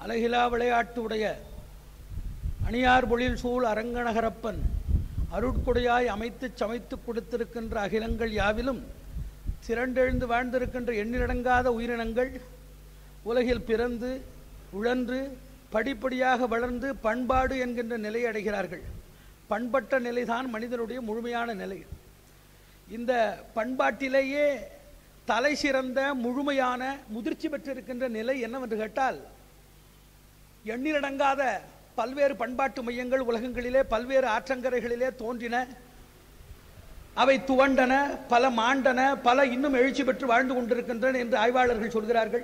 அழகிலா விளையாட்டு உடைய அணியார் பொழில் சூழ் அரங்கநகரப்பன் அருட்கொடையாய் அமைத்துச் சமைத்துக் கொடுத்திருக்கின்ற அகிலங்கள் யாவிலும் திரண்டெழுந்து வாழ்ந்திருக்கின்ற எண்ணிலடங்காத உயிரினங்கள் உலகில் பிறந்து உழன்று படிப்படியாக வளர்ந்து பண்பாடு என்கின்ற நிலை அடைகிறார்கள் பண்பட்ட நிலைதான் மனிதனுடைய முழுமையான நிலை இந்த பண்பாட்டிலேயே தலை சிறந்த முழுமையான முதிர்ச்சி பெற்றிருக்கின்ற நிலை என்னவென்று கேட்டால் எண்ணிலடங்காத பல்வேறு பண்பாட்டு மையங்கள் உலகங்களிலே பல்வேறு ஆற்றங்கரைகளிலே தோன்றின அவை துவண்டன பல மாண்டன பல இன்னும் எழுச்சி பெற்று வாழ்ந்து கொண்டிருக்கின்றன என்று ஆய்வாளர்கள் சொல்கிறார்கள்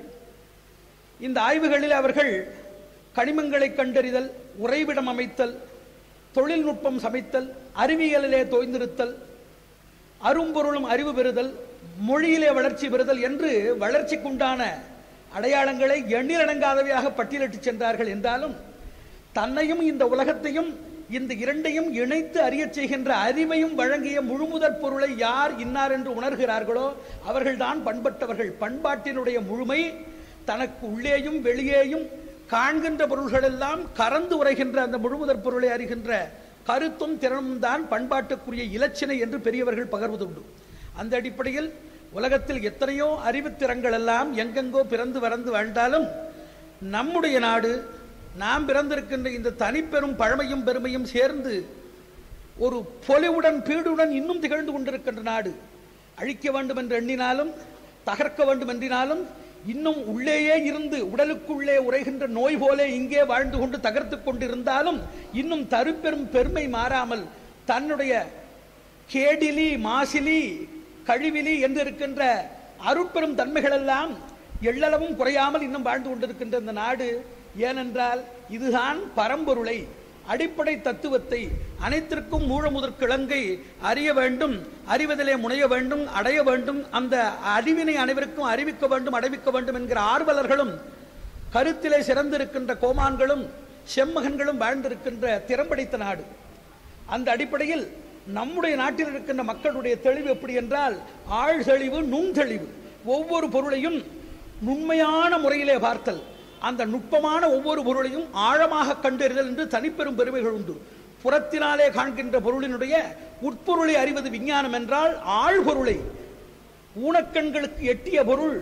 இந்த ஆய்வுகளில் அவர்கள் கனிமங்களை கண்டறிதல் உறைவிடம் அமைத்தல் தொழில்நுட்பம் சமைத்தல் அறிவியலிலே தோய்ந்திருத்தல் அரும்பொருளும் அறிவு பெறுதல் மொழியிலே வளர்ச்சி பெறுதல் என்று வளர்ச்சிக்குண்டான அடையாளங்களை எண்ணிலடங்காதவையாக பட்டியலிட்டுச் சென்றார்கள் என்றாலும் தன்னையும் இந்த உலகத்தையும் இந்த இரண்டையும் இணைத்து அறியச் செய்கின்ற அறிவையும் வழங்கிய முழுமுதற் பொருளை யார் இன்னார் என்று உணர்கிறார்களோ அவர்கள்தான் பண்பட்டவர்கள் பண்பாட்டினுடைய முழுமை தனக்கு உள்ளேயும் வெளியேயும் காண்கின்ற பொருள்களெல்லாம் கறந்து உரைகின்ற அந்த முழுமுதற் பொருளை அறிகின்ற கருத்தும் திறனும் தான் பண்பாட்டுக்குரிய இலச்சினை என்று பெரியவர்கள் பகர்வதுண்டு அந்த அடிப்படையில் உலகத்தில் எத்தனையோ அறிவுத்திறங்கள் எல்லாம் எங்கெங்கோ பிறந்து வறந்து வாழ்ந்தாலும் நம்முடைய நாடு நாம் பிறந்திருக்கின்ற இந்த தனிப்பெரும் பழமையும் பெருமையும் சேர்ந்து ஒரு பொலிவுடன் பீடுடன் இன்னும் திகழ்ந்து கொண்டிருக்கின்ற நாடு அழிக்க வேண்டும் என்று எண்ணினாலும் தகர்க்க வேண்டும் என்றினாலும் இன்னும் உள்ளேயே இருந்து உடலுக்குள்ளே உரைகின்ற நோய் போலே இங்கே வாழ்ந்து கொண்டு தகர்த்து கொண்டிருந்தாலும் இன்னும் தருப்பெரும் பெருமை மாறாமல் தன்னுடைய கேடிலி மாசிலி கழிவிலி என்று இருக்கின்ற அருட்பெரும் தன்மைகள் எல்லாம் எள்ளளவும் குறையாமல் இன்னும் வாழ்ந்து கொண்டிருக்கின்ற இந்த நாடு ஏனென்றால் இதுதான் பரம்பொருளை அடிப்படை தத்துவத்தை அனைத்திற்கும் மூலமுதற் கிழங்கை அறிய வேண்டும் அறிவதிலே முனைய வேண்டும் அடைய வேண்டும் அந்த அறிவினை அனைவருக்கும் அறிவிக்க வேண்டும் அடைவிக்க வேண்டும் என்கிற ஆர்வலர்களும் கருத்திலே சிறந்திருக்கின்ற கோமான்களும் செம்மகன்களும் வாழ்ந்திருக்கின்ற திறம்படைத்த நாடு அந்த அடிப்படையில் நம்முடைய நாட்டில் இருக்கின்ற மக்களுடைய தெளிவு எப்படி என்றால் ஆழ்தெளிவு நுண்தெளிவு ஒவ்வொரு பொருளையும் நுண்மையான முறையிலே பார்த்தல் அந்த நுட்பமான ஒவ்வொரு பொருளையும் ஆழமாக கண்டறிதல் என்று தனிப்பெரும் பெருமைகள் உண்டு புறத்தினாலே காண்கின்ற பொருளினுடைய உட்பொருளை அறிவது விஞ்ஞானம் என்றால் ஆழ்பொருளை ஊனக்கண்களுக்கு எட்டிய பொருள்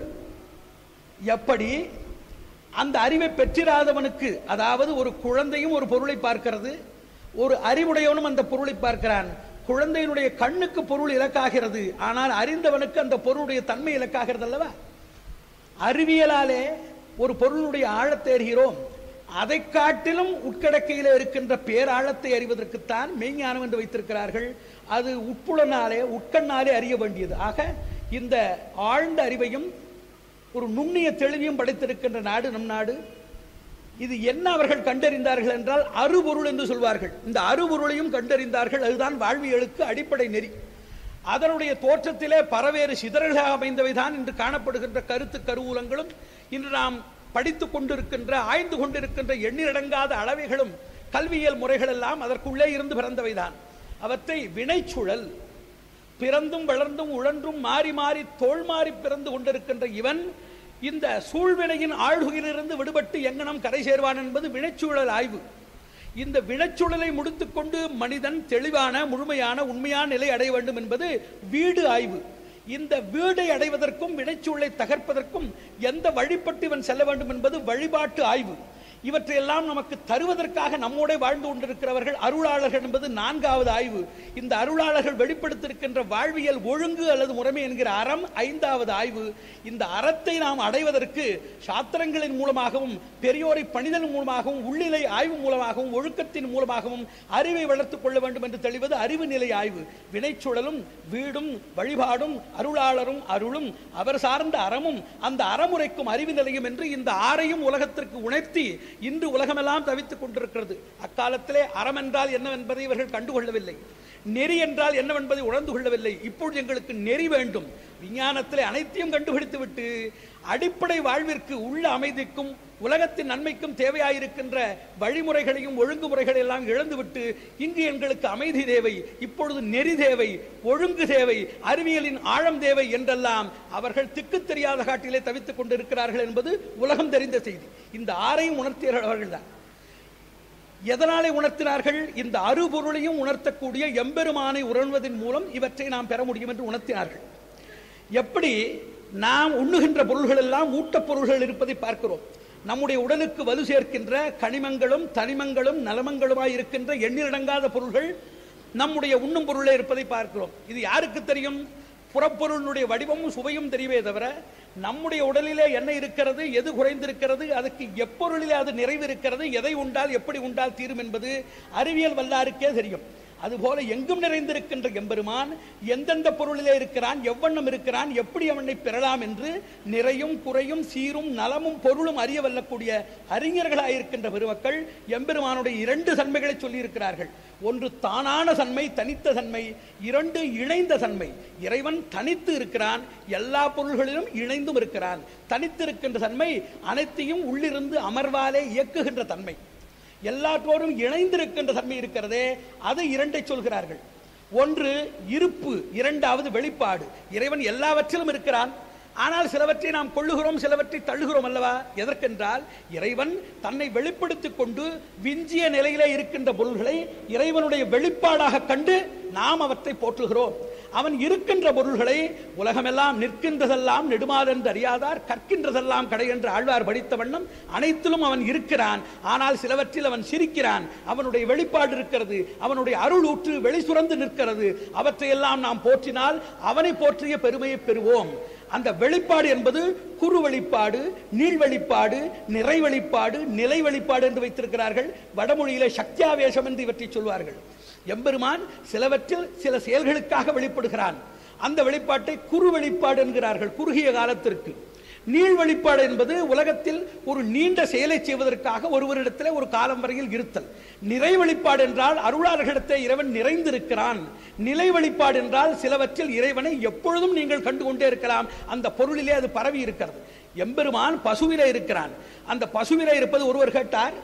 எப்படி அந்த அறிவை பெற்றிராதவனுக்கு அதாவது ஒரு குழந்தையும் ஒரு பொருளை பார்க்கிறது ஒரு அறிவுடையவனும் அந்த பொருளை பார்க்கிறான் குழந்தையினுடைய கண்ணுக்கு பொருள் இலக்காகிறது ஆனால் அறிந்தவனுக்கு அந்த பொருளுடைய தன்மை இலக்காகிறது அல்லவா அறிவியலாலே ஒரு பொருளுடைய ஆழத்தை அறிகிறோம் அதை காட்டிலும் உட்கடக்கையில் இருக்கின்ற பேராழத்தை அறிவதற்குத்தான் மெய்ஞானம் என்று வைத்திருக்கிறார்கள் அது உட்புலனாலே உட்கண்ணாலே அறிய வேண்டியது ஆக இந்த ஆழ்ந்த அறிவையும் ஒரு நுண்ணிய தெளிவையும் படைத்திருக்கின்ற நாடு நம் நாடு இது என்ன அவர்கள் கண்டறிந்தார்கள் என்றால் அருபொருள் என்று சொல்வார்கள் இந்த அருபொருளையும் கண்டறிந்தார்கள் அதுதான் வாழ்வியலுக்கு அடிப்படை நெறி அதனுடைய தோற்றத்திலே பரவேறு சிதறல்களாக அமைந்தவைதான் இன்று காணப்படுகின்ற கருத்து கருவூலங்களும் இன்று நாம் படித்துக் கொண்டிருக்கின்ற ஆய்ந்து கொண்டிருக்கின்ற எண்ணிலடங்காத அளவைகளும் கல்வியியல் முறைகள் எல்லாம் அதற்குள்ளே இருந்து பிறந்தவைதான் அவற்றை வினைச்சுழல் பிறந்தும் வளர்ந்தும் உழன்றும் மாறி மாறி தோல் மாறி பிறந்து கொண்டிருக்கின்ற இவன் இந்த சூழ்வினையின் ஆழ்குயிலிருந்து விடுபட்டு எங்கனம் கரை சேர்வான் என்பது வினைச்சூழல் ஆய்வு இந்த வினைச்சூழலை முடித்துக்கொண்டு மனிதன் தெளிவான முழுமையான உண்மையான நிலை அடைய வேண்டும் என்பது வீடு ஆய்வு இந்த வீடை அடைவதற்கும் வினைச்சூழலை தகர்ப்பதற்கும் எந்த வழிபட்டு இவன் செல்ல வேண்டும் என்பது வழிபாட்டு ஆய்வு இவற்றையெல்லாம் நமக்கு தருவதற்காக நம்மோட வாழ்ந்து கொண்டிருக்கிறவர்கள் அருளாளர்கள் என்பது நான்காவது ஆய்வு இந்த அருளாளர்கள் வெளிப்படுத்தியிருக்கின்ற வாழ்வியல் ஒழுங்கு அல்லது முறைமை என்கிற அறம் ஐந்தாவது ஆய்வு இந்த அறத்தை நாம் அடைவதற்கு சாத்திரங்களின் மூலமாகவும் பெரியோரை பணிதல் மூலமாகவும் உள்ளிலை ஆய்வு மூலமாகவும் ஒழுக்கத்தின் மூலமாகவும் அறிவை வளர்த்துக் கொள்ள வேண்டும் என்று தெளிவது அறிவு நிலை ஆய்வு வினைச்சுழலும் வீடும் வழிபாடும் அருளாளரும் அருளும் அவர் சார்ந்த அறமும் அந்த அறமுறைக்கும் அறிவு நிலையும் என்று இந்த ஆறையும் உலகத்திற்கு உணர்த்தி இன்று உலகமெல்லாம் தவித்துக் கொண்டிருக்கிறது அக்காலத்திலே அறம் என்றால் என்னவென்பதை இவர்கள் கண்டுகொள்ளவில்லை நெறி என்றால் என்னவென்பதை உணர்ந்து கொள்ளவில்லை இப்பொழுது எங்களுக்கு நெறி வேண்டும் விஞ்ஞானத்திலே அனைத்தையும் கண்டுபிடித்து விட்டு அடிப்படை வாழ்விற்கு உள்ள அமைதிக்கும் உலகத்தின் நன்மைக்கும் தேவையாயிருக்கின்ற வழிமுறைகளையும் ஒழுங்குமுறைகளை எல்லாம் இழந்துவிட்டு இங்கு எங்களுக்கு அமைதி தேவை இப்பொழுது நெறி தேவை ஒழுங்கு தேவை அறிவியலின் ஆழம் தேவை என்றெல்லாம் அவர்கள் திக்கு தெரியாத காட்டிலே தவித்துக் கொண்டிருக்கிறார்கள் என்பது உலகம் தெரிந்த செய்தி இந்த ஆறையும் உணர்த்தியவர்கள் அவர்கள்தான் எதனாலே உணர்த்தினார்கள் இந்த அருபொருளையும் உணர்த்தக்கூடிய எம்பெருமானை உணர்வதன் மூலம் இவற்றை நாம் பெற முடியும் என்று உணர்த்தினார்கள் எப்படி நாம் உண்ணுகின்ற பொருள்கள் எல்லாம் ஊட்டப் பொருள்கள் இருப்பதை பார்க்கிறோம் நம்முடைய உடலுக்கு வலு சேர்க்கின்ற கனிமங்களும் தனிமங்களும் நலமங்களுமாய் இருக்கின்ற எண்ணிலடங்காத பொருள்கள் நம்முடைய உண்ணும் பொருளே இருப்பதை பார்க்கிறோம் இது யாருக்கு தெரியும் புறப்பொருளுடைய வடிவமும் சுவையும் தெரியவே தவிர நம்முடைய உடலிலே என்ன இருக்கிறது எது குறைந்திருக்கிறது அதுக்கு எப்பொருளிலே அது நிறைவு இருக்கிறது எதை உண்டால் எப்படி உண்டால் தீரும் என்பது அறிவியல் வல்லாருக்கே தெரியும் அதுபோல எங்கும் நிறைந்திருக்கின்ற எம்பெருமான் எந்தெந்த பொருளிலே இருக்கிறான் எவ்வண்ணம் இருக்கிறான் எப்படி அவனை பெறலாம் என்று நிறையும் குறையும் சீரும் நலமும் பொருளும் அறிய வல்லக்கூடிய அறிஞர்களாயிருக்கின்ற பெருமக்கள் எம்பெருமானுடைய இரண்டு தன்மைகளை சொல்லியிருக்கிறார்கள் ஒன்று தானான தன்மை தனித்த தன்மை இரண்டு இணைந்த தன்மை இறைவன் தனித்து இருக்கிறான் எல்லா பொருள்களிலும் இணைந்தும் இருக்கிறான் தனித்து இருக்கின்ற தன்மை அனைத்தையும் உள்ளிருந்து அமர்வாலே இயக்குகின்ற தன்மை எல்லாற்றோடும் இணைந்திருக்கின்ற தன்மை இருக்கிறதே அது இரண்டை சொல்கிறார்கள் ஒன்று இருப்பு இரண்டாவது வெளிப்பாடு இறைவன் எல்லாவற்றிலும் இருக்கிறான் ஆனால் சிலவற்றை நாம் கொள்ளுகிறோம் சிலவற்றை தள்ளுகிறோம் அல்லவா எதற்கென்றால் இறைவன் தன்னை வெளிப்படுத்திக் கொண்டு விஞ்சிய நிலையிலே இருக்கின்ற பொருள்களை இறைவனுடைய வெளிப்பாடாக கண்டு நாம் அவற்றை போற்றுகிறோம் அவன் இருக்கின்ற பொருள்களை உலகமெல்லாம் நிற்கின்றதெல்லாம் நெடுமாறென்று அறியாதார் கற்கின்றதெல்லாம் கடை என்று ஆழ்வார் படித்த வண்ணம் அனைத்திலும் அவன் இருக்கிறான் ஆனால் சிலவற்றில் அவன் சிரிக்கிறான் அவனுடைய வெளிப்பாடு இருக்கிறது அவனுடைய அருள் ஊற்று வெளி சுரந்து நிற்கிறது அவற்றையெல்லாம் நாம் போற்றினால் அவனை போற்றிய பெருமையை பெறுவோம் அந்த வெளிப்பாடு என்பது குறு வெளிப்பாடு நீள் வெளிப்பாடு நிறை வெளிப்பாடு நிலை வெளிப்பாடு என்று வைத்திருக்கிறார்கள் வடமொழியிலே சக்தியாவேசம் என்று இவற்றை சொல்வார்கள் எம்பெருமான் சிலவற்றில் சில செயல்களுக்காக வெளிப்படுகிறான் அந்த வெளிப்பாட்டை குறு வெளிப்பாடு என்கிறார்கள் குறுகிய காலத்திற்கு நீள் வெளிப்பாடு என்பது உலகத்தில் ஒரு நீண்ட செயலை செய்வதற்காக ஒருவரிடத்தில் ஒரு காலம் வரையில் இருத்தல் நிறை வெளிப்பாடு என்றால் அருளாளர்களிடத்தை இறைவன் நிறைந்திருக்கிறான் நிலை வெளிப்பாடு என்றால் சிலவற்றில் இறைவனை எப்பொழுதும் நீங்கள் கண்டு கொண்டே இருக்கலாம் அந்த பொருளிலே அது பரவி இருக்கிறது எம்பெருமான் பசுவிலே இருக்கிறான் அந்த பசுவிலே இருப்பது ஒருவர் கேட்டார்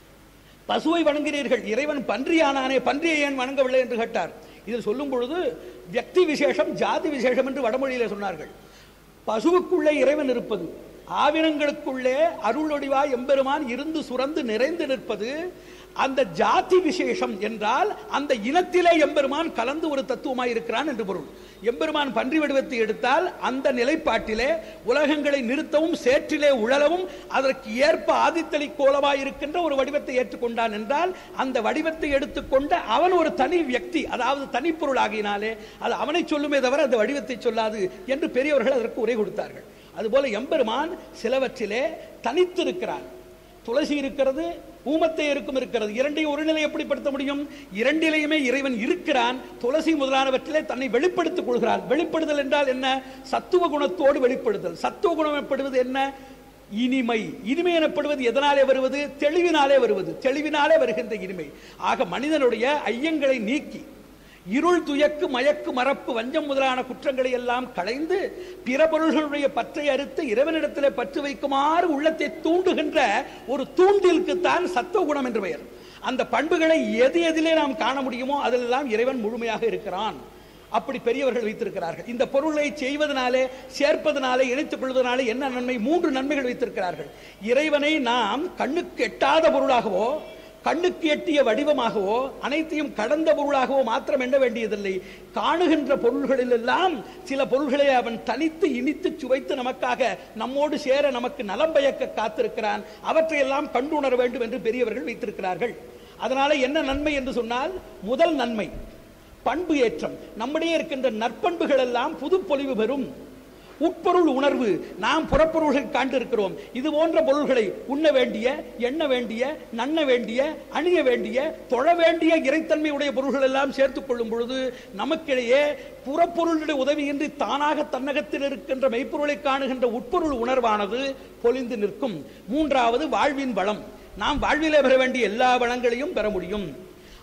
பசுவை வணங்குகிறீர்கள் இறைவன் பன்றியானானே பன்றியை ஏன் வணங்கவில்லை என்று கேட்டார் இதில் சொல்லும் பொழுது வியக்தி விசேஷம் ஜாதி விசேஷம் என்று வடமொழியிலே சொன்னார்கள் பசுவுக்குள்ளே இறைவன் இருப்பது ஆவினங்களுக்குள்ளே அருளொடிவா எம்பெருமான் இருந்து சுரந்து நிறைந்து நிற்பது அந்த ஜாதி விசேஷம் என்றால் அந்த இனத்திலே எம்பெருமான் கலந்து ஒரு தத்துவமாய் இருக்கிறான் என்று பொருள் எம்பெருமான் பன்றி வடிவத்தை எடுத்தால் அந்த நிலைப்பாட்டிலே உலகங்களை நிறுத்தவும் சேற்றிலே உழலவும் அதற்கு ஏற்ப ஆதித்தளி கோலமாய் இருக்கின்ற ஒரு வடிவத்தை ஏற்றுக்கொண்டான் என்றால் அந்த வடிவத்தை எடுத்துக்கொண்ட அவன் ஒரு தனி வியக்தி அதாவது தனிப்பொருள் ஆகினாலே அது அவனை சொல்லுமே தவிர அந்த வடிவத்தை சொல்லாது என்று பெரியவர்கள் அதற்கு உரை கொடுத்தார்கள் அதுபோல எம்பெருமான் சிலவற்றிலே தனித்திருக்கிறான் துளசி இருக்கிறது ஊமத்தை இருக்கும் இருக்கிறது இரண்டையும் ஒரு நிலை எப்படிப்படுத்த முடியும் இரண்டிலையுமே இறைவன் இருக்கிறான் துளசி முதலானவற்றிலே தன்னை வெளிப்படுத்திக் கொள்கிறான் வெளிப்படுதல் என்றால் என்ன சத்துவ குணத்தோடு வெளிப்படுதல் சத்துவ குணம் எனப்படுவது என்ன இனிமை இனிமை எனப்படுவது எதனாலே வருவது தெளிவினாலே வருவது தெளிவினாலே வருகின்ற இனிமை ஆக மனிதனுடைய ஐயங்களை நீக்கி இருள் துயக்கு மயக்கு மறப்பு வஞ்சம் முதலான குற்றங்களை எல்லாம் களைந்து பிற பொருள்களுடைய பற்றை அறுத்து இறைவனிடத்திலே பற்று வைக்குமாறு உள்ளத்தை தூண்டுகின்ற ஒரு தூண்டிலுக்குத்தான் சத்துவ குணம் என்று பெயர் அந்த பண்புகளை எது எதிலே நாம் காண முடியுமோ அதிலெல்லாம் இறைவன் முழுமையாக இருக்கிறான் அப்படி பெரியவர்கள் வைத்திருக்கிறார்கள் இந்த பொருளை செய்வதனாலே சேர்ப்பதனாலே இணைத்துக் கொள்வதனாலே என்ன நன்மை மூன்று நன்மைகள் வைத்திருக்கிறார்கள் இறைவனை நாம் கண்ணுக்கு எட்டாத பொருளாகவோ கண்ணுக்கு எட்டிய வடிவமாகவோ அனைத்தையும் கடந்த பொருளாகவோ மாத்திரம் எண்ண வேண்டியதில்லை காணுகின்ற பொருள்களில் எல்லாம் சில பொருள்களை அவன் தனித்து இனித்து சுவைத்து நமக்காக நம்மோடு சேர நமக்கு நலம் பயக்க காத்திருக்கிறான் அவற்றையெல்லாம் கண்டுணர வேண்டும் என்று பெரியவர்கள் வைத்திருக்கிறார்கள் அதனால என்ன நன்மை என்று சொன்னால் முதல் நன்மை பண்பு ஏற்றம் நம்மிடையே இருக்கின்ற நற்பண்புகள் எல்லாம் புது பொலிவு பெறும் உட்பொருள் உணர்வு நாம் புறப்பொருள்கள் காண்டிருக்கிறோம் இது போன்ற பொருள்களை உண்ண வேண்டிய எண்ண வேண்டிய நண்ண வேண்டிய அணிய வேண்டிய தொழ வேண்டிய இறைத்தன்மையுடைய பொருள்கள் எல்லாம் சேர்த்துக் கொள்ளும் பொழுது நமக்கிடையே புறப்பொருளுடைய உதவியின்றி தானாக தன்னகத்தில் இருக்கின்ற மெய்ப்பொருளை காணுகின்ற உட்பொருள் உணர்வானது பொலிந்து நிற்கும் மூன்றாவது வாழ்வின் வளம் நாம் வாழ்விலே பெற வேண்டிய எல்லா வளங்களையும் பெற முடியும்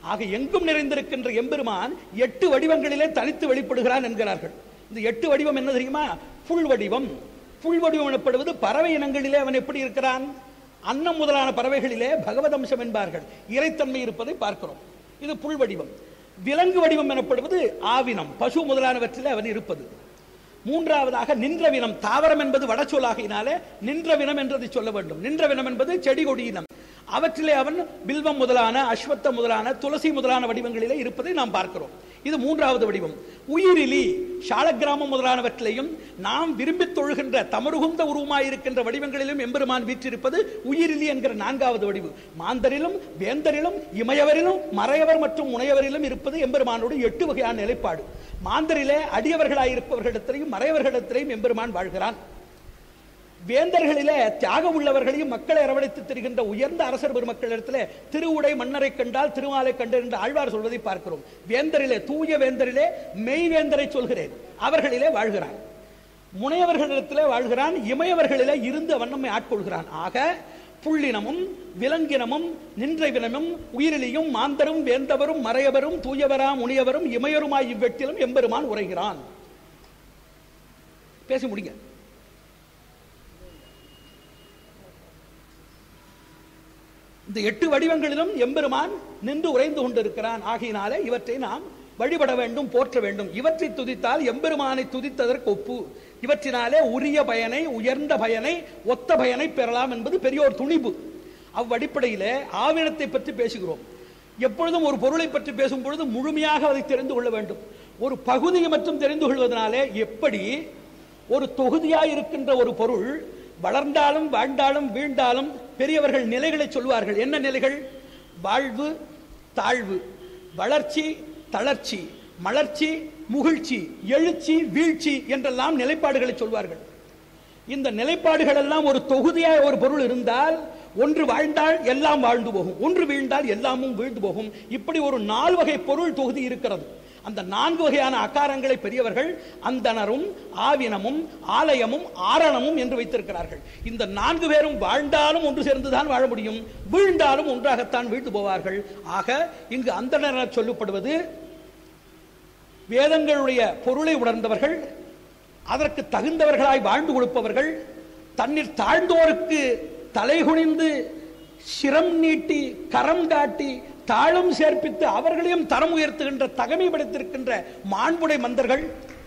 ஆக எங்கும் நிறைந்திருக்கின்ற எம்பெருமான் எட்டு வடிவங்களிலே தனித்து வெளிப்படுகிறான் என்கிறார்கள் இந்த எட்டு வடிவம் என்ன தெரியுமா புல் வடிவம் புல் வடிவம் எனப்படுவது பறவை இனங்களிலே அவன் எப்படி இருக்கிறான் அன்னம் முதலான பறவைகளிலே பகவதம்சம் என்பார்கள் இறைத்தன்மை இருப்பதை பார்க்கிறோம் இது புல் வடிவம் விலங்கு வடிவம் எனப்படுவது ஆவினம் பசு முதலானவற்றிலே அவன் இருப்பது மூன்றாவதாக நின்ற வினம் தாவரம் என்பது வடச்சொல்லாகினாலே நின்ற வினம் என்றதை சொல்ல வேண்டும் நின்ற வினம் என்பது செடி கொடி இனம் அவற்றிலே அவன் பில்வம் முதலான அஸ்வத்த முதலான துளசி முதலான வடிவங்களிலே இருப்பதை நாம் பார்க்கிறோம் இது மூன்றாவது வடிவம் உயிரிலி சாலக்கிராமம் முதலானவற்றிலையும் நாம் விரும்பி தொழுகின்ற தமருகுந்த உருவமாயிருக்கின்ற வடிவங்களிலும் எம்பெருமான் வீற்றிருப்பது உயிரிலி என்கிற நான்காவது வடிவு மாந்தரிலும் வேந்தரிலும் இமயவரிலும் மறையவர் மற்றும் முனையவரிலும் இருப்பது எம்பெருமானோடு எட்டு வகையான நிலைப்பாடு மாந்தரிலே அடியவர்களாயிருப்பவர்களிடத்திலையும் மறையவர்களிடத்திலையும் எம்பெருமான் வாழ்கிறான் வேந்தர்களிலே தியாகம் உள்ளவர்களையும் மக்களை அரவணைத்து திரிகின்ற உயர்ந்த அரசர் பெருமக்களிடத்திலே திருவுடை மன்னரை கண்டால் திருமாலை கண்டு என்று ஆழ்வார் சொல்வதை பார்க்கிறோம் வேந்தரிலே தூய வேந்தரிலே மெய் வேந்தரை சொல்கிறேன் அவர்களிலே வாழ்கிறான் முனையவர்களிடத்திலே வாழ்கிறான் இமயவர்களிலே இருந்து அவன் நம்மை ஆட்கொள்கிறான் ஆக புள்ளினமும் விலங்கினமும் நின்ற வினமும் உயிரிலியும் மாந்தரும் வேந்தவரும் மறையவரும் தூயவராம் முனியவரும் இமயருமாய் இவ்வெட்டிலும் எம்பெருமான் உரைகிறான் பேசி முடிங்க இந்த எட்டு வடிவங்களிலும் எம்பெருமான் நின்று உறைந்து கொண்டிருக்கிறான் ஆகையினாலே இவற்றை நாம் வழிபட வேண்டும் போற்ற வேண்டும் இவற்றை துதித்தால் எம்பெருமானை துதித்ததற்கு ஒப்பு இவற்றினாலே உரிய பயனை உயர்ந்த பயனை ஒத்த பயனை பெறலாம் என்பது பெரியோர் துணிவு அவ்வடிப்படையிலே ஆவினத்தை பற்றி பேசுகிறோம் எப்பொழுதும் ஒரு பொருளை பற்றி பேசும் பொழுது முழுமையாக அதை தெரிந்து கொள்ள வேண்டும் ஒரு பகுதியை மட்டும் தெரிந்து கொள்வதனாலே எப்படி ஒரு தொகுதியாய் இருக்கின்ற ஒரு பொருள் வளர்ந்தாலும் வாழ்ந்தாலும் வீழ்ந்தாலும் பெரியவர்கள் நிலைகளை சொல்வார்கள் என்ன நிலைகள் வாழ்வு தாழ்வு வளர்ச்சி தளர்ச்சி மலர்ச்சி முகிழ்ச்சி எழுச்சி வீழ்ச்சி என்றெல்லாம் நிலைப்பாடுகளை சொல்வார்கள் இந்த நிலைப்பாடுகள் எல்லாம் ஒரு தொகுதியாய் ஒரு பொருள் இருந்தால் ஒன்று வாழ்ந்தால் எல்லாம் வாழ்ந்து போகும் ஒன்று வீழ்ந்தால் எல்லாமும் வீழ்ந்து போகும் இப்படி ஒரு நால் வகை பொருள் தொகுதி இருக்கிறது அந்த நான்கு வகையான அகாரங்களை பெரியவர்கள் அந்தனரும் ஆவினமும் ஆலயமும் ஆரணமும் என்று வைத்திருக்கிறார்கள் இந்த நான்கு பேரும் வாழ்ந்தாலும் ஒன்று சேர்ந்துதான் வாழ முடியும் வீழ்ந்தாலும் ஒன்றாகத்தான் வீழ்ந்து போவார்கள் ஆக இங்கு அந்தனர் என சொல்லப்படுவது வேதங்களுடைய பொருளை உணர்ந்தவர்கள் அதற்கு தகுந்தவர்களாய் வாழ்ந்து கொடுப்பவர்கள் தண்ணீர் தாழ்ந்தோருக்கு தலைகுனிந்து சிரம் நீட்டி கரம் காட்டி தாளம் சேர்ப்பித்து அவர்களையும் தரம் உயர்த்துகின்ற தகமை படைத்திருக்கின்ற மாண்புடை மந்தர்கள்